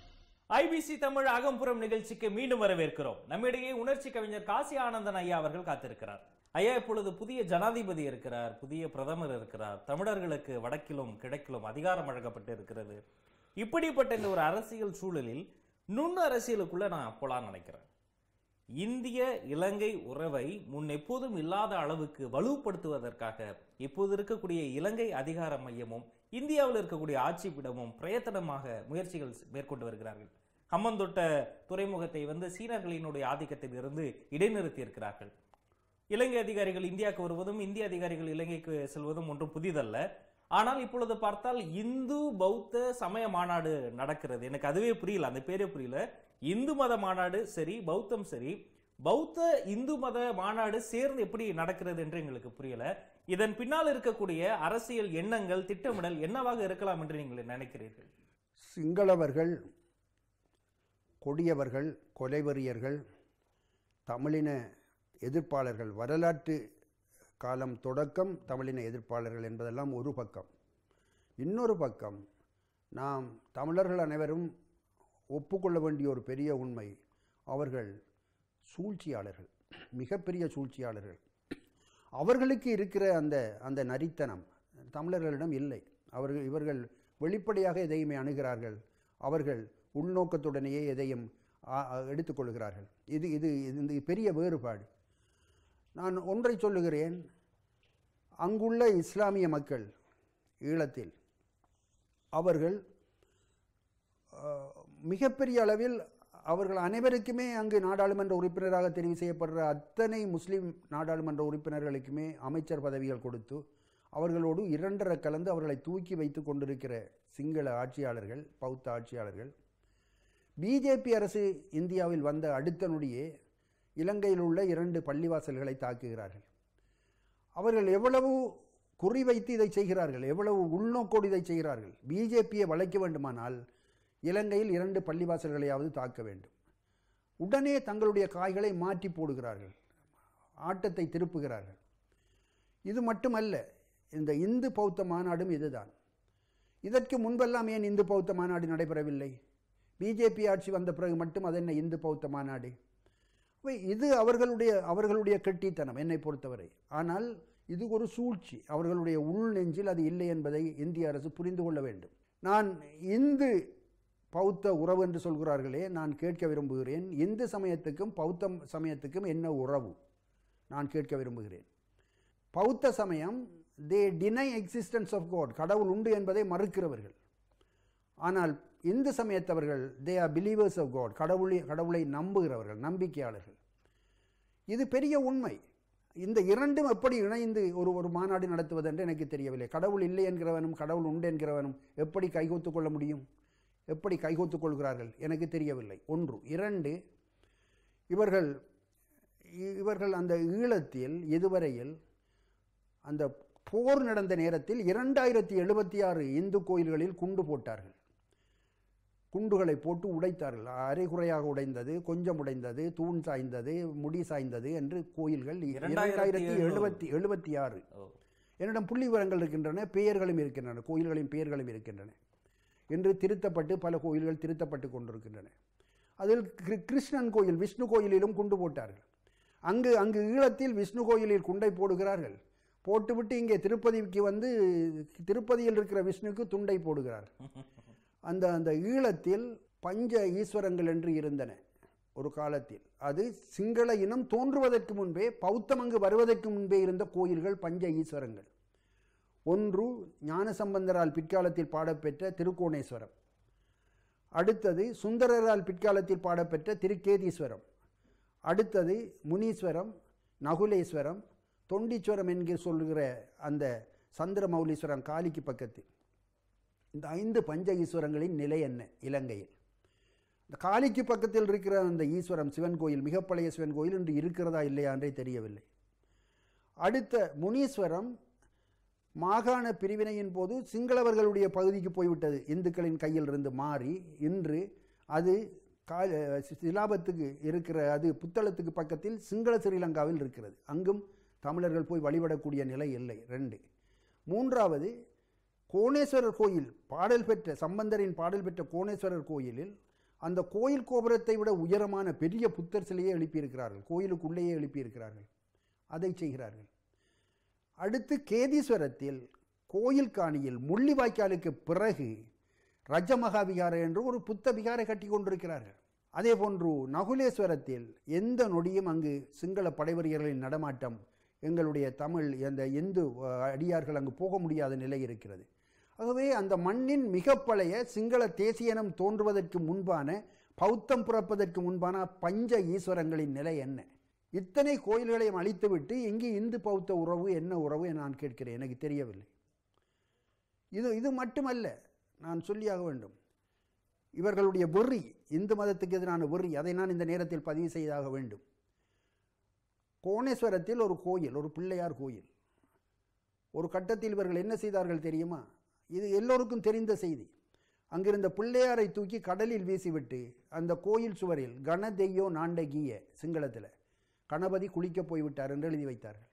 ஐபிசி தமிழ் அகம்புறம் நிகழ்ச்சிக்கு மீண்டும் வரவேற்கிறோம் நம்மிடையே உணர்ச்சி கவிஞர் காசி ஆனந்தன் ஐயா அவர்கள் காத்திருக்கிறார் ஐயா இப்பொழுது புதிய ஜனாதிபதி இருக்கிறார் புதிய பிரதமர் இருக்கிறார் தமிழர்களுக்கு வடக்கிலும் கிழக்கிலும் அதிகாரம் வழங்கப்பட்டு இருக்கிறது இப்படிப்பட்ட இந்த ஒரு அரசியல் சூழலில் நுண் அரசியலுக்குள்ள நான் போலான்னு நினைக்கிறேன் இந்திய இலங்கை உறவை முன் எப்போதும் இல்லாத அளவுக்கு வலுப்படுத்துவதற்காக இப்போது இருக்கக்கூடிய இலங்கை அதிகார மையமும் இந்தியாவில் இருக்கக்கூடிய ஆட்சி பீடமும் பிரயத்தனமாக முயற்சிகள் மேற்கொண்டு வருகிறார்கள் ஹம்மந்தொட்ட துறைமுகத்தை வந்து சீனர்களினுடைய ஆதிக்கத்தில் இருந்து இடைநிறுத்தி இருக்கிறார்கள் இலங்கை அதிகாரிகள் இந்தியாவுக்கு வருவதும் இந்திய அதிகாரிகள் இலங்கைக்கு செல்வதும் ஒன்றும் புதிதல்ல ஆனால் இப்பொழுது பார்த்தால் இந்து பௌத்த சமய மாநாடு நடக்கிறது எனக்கு அதுவே புரியல அந்த பேரே புரியல இந்து மத மாநாடு சரி பௌத்தம் சரி பௌத்த இந்து மத மாநாடு சேர்ந்து எப்படி நடக்கிறது என்று எங்களுக்கு புரியல இதன் பின்னால் இருக்கக்கூடிய அரசியல் எண்ணங்கள் திட்டமிடல் என்னவாக இருக்கலாம் என்று நீங்கள் நினைக்கிறீர்கள் சிங்களவர்கள் கொடியவர்கள் கொலைவெறியர்கள் தமிழின எதிர்ப்பாளர்கள் வரலாற்று காலம் தொடக்கம் தமிழின எதிர்ப்பாளர்கள் என்பதெல்லாம் ஒரு பக்கம் இன்னொரு பக்கம் நாம் தமிழர்கள் அனைவரும் ஒப்புக்கொள்ள வேண்டிய ஒரு பெரிய உண்மை அவர்கள் சூழ்ச்சியாளர்கள் மிகப்பெரிய சூழ்ச்சியாளர்கள் அவர்களுக்கு இருக்கிற அந்த அந்த நரித்தனம் தமிழர்களிடம் இல்லை அவர்கள் இவர்கள் வெளிப்படையாக எதையுமே அணுகிறார்கள் அவர்கள் உள்நோக்கத்துடனேயே எதையும் ஆ- ஆ- எடுத்துக்கொள்கிறார்கள் இது இது இது இந்த பெரிய வேறுபாடு நான் ஒன்றை சொல்லுகிறேன் அங்குள்ள இஸ்லாமிய மக்கள் ஈழத்தில் அவர்கள் அஹ், மிகப்பெரிய அளவில் அவர்கள் அனைவருக்குமே அங்கு நாடாளுமன்ற உறுப்பினராக தெரிவு செய்யப்படுற அத்தனை முஸ்லிம் நாடாளுமன்ற உறுப்பினர்களுக்குமே அமைச்சர் பதவிகள் கொடுத்து அவர்களோடு இரண்டரை கலந்து அவர்களை தூக்கி வைத்து கொண்டிருக்கிற சிங்கள ஆட்சியாளர்கள் பௌத்த ஆட்சியாளர்கள் பிஜேபி அரசு இந்தியாவில் வந்த அடுத்த நொடியே இலங்கையில் உள்ள இரண்டு பள்ளிவாசல்களை தாக்குகிறார்கள் அவர்கள் எவ்வளவு குறிவைத்து இதை செய்கிறார்கள் எவ்வளவு உள்நோக்கோடு இதை செய்கிறார்கள் பிஜேபியை வளைக்க வேண்டுமானால் இலங்கையில் இரண்டு பள்ளிவாசல்களையாவது தாக்க வேண்டும் உடனே தங்களுடைய காய்களை மாற்றி போடுகிறார்கள் ஆட்டத்தை திருப்புகிறார்கள் இது மட்டுமல்ல இந்த இந்து பௌத்த மாநாடும் இதுதான் இதற்கு முன்பெல்லாம் ஏன் இந்து பௌத்த மாநாடு நடைபெறவில்லை பிஜேபி ஆட்சி வந்த பிறகு மட்டும் அது என்ன இந்து பௌத்த மாநாடு அப்ப இது அவர்களுடைய அவர்களுடைய கெட்டித்தனம் என்னை பொறுத்தவரை ஆனால் இது ஒரு சூழ்ச்சி அவர்களுடைய உள் நெஞ்சில் அது இல்லை என்பதை இந்திய அரசு புரிந்து கொள்ள வேண்டும் நான் இந்து பௌத்த உறவு என்று சொல்கிறார்களே நான் கேட்க விரும்புகிறேன் இந்து சமயத்துக்கும் பௌத்த சமயத்துக்கும் என்ன உறவு நான் கேட்க விரும்புகிறேன் பௌத்த சமயம் they deny existence of God கடவுள் உண்டு என்பதை மறுக்கிறவர்கள் ஆனால் இந்து சமயத்தவர்கள் they are believers of God கடவுளை கடவுளை நம்புகிறவர்கள் நம்பிக்கையாளர்கள் இது பெரிய உண்மை இந்த இரண்டும் எப்படி இணைந்து ஒரு ஒரு மாநாடு நடத்துவது என்று எனக்கு தெரியவில்லை கடவுள் இல்லை என்கிறவனும் கடவுள் உண்டு என்கிறவனும் எப்படி கைகோத்துக் கொள்ள முடியும் எப்படி கைகோத்துக் கொள்கிறார்கள் எனக்கு தெரியவில்லை ஒன்று இரண்டு இவர்கள் இ- இவர்கள் அந்த ஈழத்தில் இதுவரையில் அந்த போர் நடந்த நேரத்தில் இரண்டாயிரத்தி எழுபத்தி ஆறு இந்து கோயில்களில் குண்டு போட்டார்கள் குண்டுகளை போட்டு உடைத்தார்கள் அரைகுறையாக உடைந்தது கொஞ்சம் உடைந்தது தூண் சாய்ந்தது முடி சாய்ந்தது என்று கோயில்கள் இரண்டாயிரத்தி எழுபத்தி எழுபத்தி ஆறு ஓ என்னிடம் புள்ளி விவரங்கள் இருக்கின்றன பெயர்களும் இருக்கின்றன கோயில்களின் பெயர்களும் இருக்கின்றன என்று திருத்தப்பட்டு பல கோயில்கள் திருத்தப்பட்டு கொண்டிருக்கின்றன அதில் கிரு- கிருஷ்ணன் கோயில் விஷ்ணு கோயிலிலும் குண்டு போட்டார்கள் அங்கு அங்கு ஈழத்தில் விஷ்ணு கோயிலில் குண்டை போடுகிறார்கள் போட்டுவிட்டு இங்கே திருப்பதிக்கு வந்து திருப்பதியில் இருக்கிற விஷ்ணுக்கு துண்டை போடுகிறார்கள் அந்த அந்த ஈழத்தில் பஞ்ச ஈஸ்வரங்கள் என்று இருந்தன ஒரு காலத்தில் அது சிங்கள இனம் தோன்றுவதற்கு முன்பே பௌத்தம் அங்கு வருவதற்கு முன்பே இருந்த கோயில்கள் பஞ்ச ஈஸ்வரங்கள் ஒன்று ஞானசம்பந்தரால் பிற்காலத்தில் பாடப்பெற்ற திருக்கோணேஸ்வரம் அடுத்தது சுந்தரரால் பிற்காலத்தில் பாடப்பெற்ற திருக்கேதீஸ்வரம் அடுத்தது முனீஸ்வரம் நகுலேஸ்வரம் தொண்டீஸ்வரம் என்கிற சொல்லுகிற அந்த சந்திரமௌலீஸ்வரம் காலிக்கு பக்கத்தில் இந்த ஐந்து பஞ்ச ஈஸ்வரங்களின் நிலை என்ன இலங்கையில் இந்த காளிக்கு பக்கத்தில் இருக்கிற அந்த ஈஸ்வரம் சிவன் கோயில் மிக பழைய சிவன் கோயில் இன்று இருக்கிறதா இல்லையா என்றே தெரியவில்லை அடுத்த முனீஸ்வரம் மாகாண பிரிவினையின் போது சிங்களவர்களுடைய பகுதிக்கு போய்விட்டது இந்துக்களின் கையில் இருந்து மாறி இன்று அது கா சிலாபத்துக்கு இருக்கிற அது புத்தளத்துக்கு பக்கத்தில் சிங்கள ஸ்ரீலங்காவில் இருக்கிறது அங்கும் தமிழர்கள் போய் வழிபடக்கூடிய நிலை இல்லை ரெண்டு மூன்றாவது கோணேஸ்வரர் கோயில் பாடல் பெற்ற சம்பந்தரின் பாடல் பெற்ற கோணேஸ்வரர் கோயிலில் அந்த கோயில் கோபுரத்தை விட உயரமான பெரிய புத்தர் சிலையை எழுப்பியிருக்கிறார்கள் கோயிலுக்குள்ளேயே எழுப்பியிருக்கிறார்கள் அதை செய்கிறார்கள் அடுத்து கேதீஸ்வரத்தில் கோயில் காணியில் முள்ளிவாய்க்காலுக்கு பிறகு ரஜமகா விகாரை என்று ஒரு புத்த விகாரை கட்டி கொண்டிருக்கிறார்கள் அதே போன்று நகுலேஸ்வரத்தில் எந்த நொடியும் அங்கு சிங்கள படைவீரர்களின் நடமாட்டம் எங்களுடைய தமிழ் அந்த இந்து அஹ், அடியார்கள் அங்கு போக முடியாத நிலை இருக்கிறது ஆகவே அந்த மண்ணின் மிக பழைய சிங்கள தேசியனம் தோன்றுவதற்கு முன்பான பௌத்தம் பிறப்பதற்கு முன்பான பஞ்ச ஈஸ்வரங்களின் நிலை என்ன இத்தனை கோயில்களையும் அழித்துவிட்டு இங்கு இந்து பௌத்த உறவு என்ன உறவு என நான் கேட்கிறேன் எனக்கு தெரியவில்லை இது இது மட்டுமல்ல நான் சொல்லியாக வேண்டும் இவர்களுடைய வெறி இந்து மதத்துக்கு எதிரான வெறி அதை நான் இந்த நேரத்தில் பதிவு செய்தாக வேண்டும் கோணேஸ்வரத்தில் ஒரு கோயில் ஒரு பிள்ளையார் கோயில் ஒரு கட்டத்தில் இவர்கள் என்ன செய்தார்கள் தெரியுமா இது எல்லோருக்கும் தெரிந்த செய்தி அங்கிருந்த பிள்ளையாரை தூக்கி கடலில் வீசிவிட்டு அந்த கோயில் சுவரில் கணதெய்யோ நாண்டகிய சிங்களத்தில் கணபதி குளிக்கப் போய்விட்டார் என்று எழுதி வைத்தார்கள்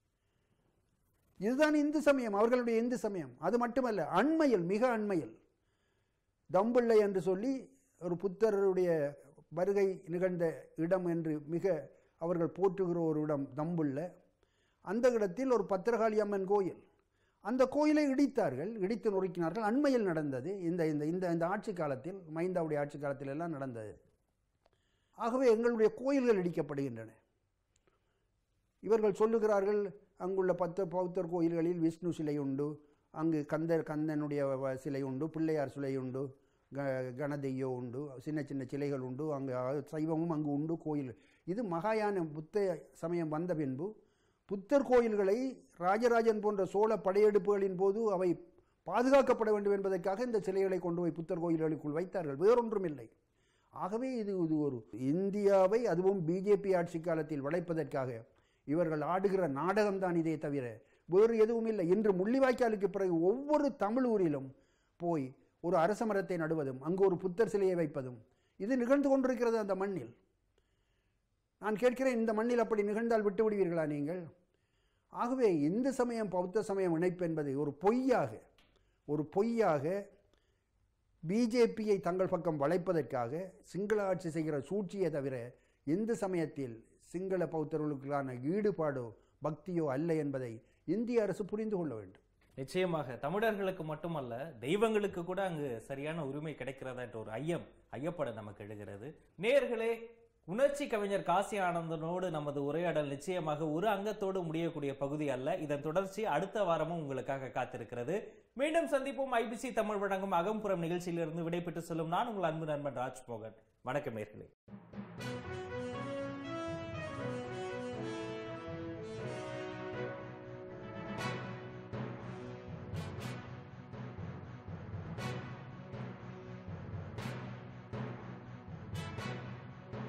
இதுதான் இந்து சமயம் அவர்களுடைய இந்து சமயம் அது மட்டுமல்ல அண்மையில் மிக அண்மையில் தம்பிள்ளை என்று சொல்லி ஒரு புத்தருடைய வருகை நிகழ்ந்த இடம் என்று மிக அவர்கள் போற்றுகிற ஒரு இடம் தம்புள்ள அந்த இடத்தில் ஒரு பத்திரகாளி அம்மன் கோயில் அந்த கோயிலை இடித்தார்கள் இடித்து நொறுக்கினார்கள் அண்மையில் நடந்தது இந்த இந்த இந்த இந்த ஆட்சி காலத்தில் மைந்தாவுடைய ஆட்சி காலத்தில் எல்லாம் நடந்தது ஆகவே எங்களுடைய கோயில்கள் இடிக்கப்படுகின்றன இவர்கள் சொல்லுகிறார்கள் அங்குள்ள பத்து பௌத்தர் கோயில்களில் விஷ்ணு சிலை உண்டு அங்கு கந்தர் கந்தனுடைய வ- சிலை உண்டு பிள்ளையார் சிலை உண்டு க கணதெய்யோ உண்டு சின்ன சின்ன சிலைகள் உண்டு அங்கு அ- சைவமும் அங்கு உண்டு கோயில் இது மகாயான புத்த சமயம் வந்த பின்பு புத்தர் கோயில்களை ராஜராஜன் போன்ற சோழ படையெடுப்புகளின் போது அவை பாதுகாக்கப்பட வேண்டும் என்பதற்காக இந்த சிலைகளை கொண்டு போய் புத்தர் கோயில்களுக்குள் வைத்தார்கள் வேறொன்றும் இல்லை ஆகவே இது இது ஒரு இந்தியாவை அதுவும் பிஜேபி ஆட்சி காலத்தில் வளைப்பதற்காக இவர்கள் ஆடுகிற நாடகம்தான் இதே தவிர வேறு எதுவும் இல்லை இன்று முள்ளிவாய்க்காலுக்கு பிறகு ஒவ்வொரு தமிழ் ஊரிலும் போய் ஒரு அரச மரத்தை நடுவதும் அங்கு ஒரு புத்தர் சிலையை வைப்பதும் இது நிகழ்ந்து கொண்டிருக்கிறது அந்த மண்ணில் நான் கேட்கிறேன் இந்த மண்ணில் அப்படி நிகழ்ந்தால் விட்டு விடுவீர்களா நீங்கள் ஆகவே இந்து சமயம் பௌத்த சமயம் இணைப்பு என்பது ஒரு பொய்யாக ஒரு பொய்யாக பிஜேபியை தங்கள் பக்கம் வளைப்பதற்காக சிங்கள ஆட்சி செய்கிற சூழ்ச்சியை தவிர இந்து சமயத்தில் சிங்கள பௌத்தர்களுக்கான ஈடுபாடோ பக்தியோ அல்ல என்பதை இந்திய அரசு புரிந்து கொள்ள வேண்டும் நிச்சயமாக தமிழர்களுக்கு மட்டுமல்ல தெய்வங்களுக்கு கூட அங்கு சரியான உரிமை கிடைக்கிறதா என்ற ஒரு ஐயம் ஐயப்பட நமக்கு எழுகிறது நேர்களே உணர்ச்சி கவிஞர் காசி ஆனந்தனோடு நமது உரையாடல் நிச்சயமாக ஒரு அங்கத்தோடு முடியக்கூடிய பகுதி அல்ல இதன் தொடர்ச்சி அடுத்த வாரமும் உங்களுக்காக காத்திருக்கிறது மீண்டும் சந்திப்போம் ஐபிசி தமிழ் வழங்கும் அகம்புறம் நிகழ்ச்சியிலிருந்து விடைபெற்று செல்லும் நான் உங்கள் அன்பு நண்பன் ராஜ்மோகன் வணக்கம் நேர்களே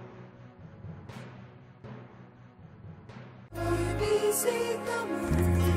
ABC தமிழ்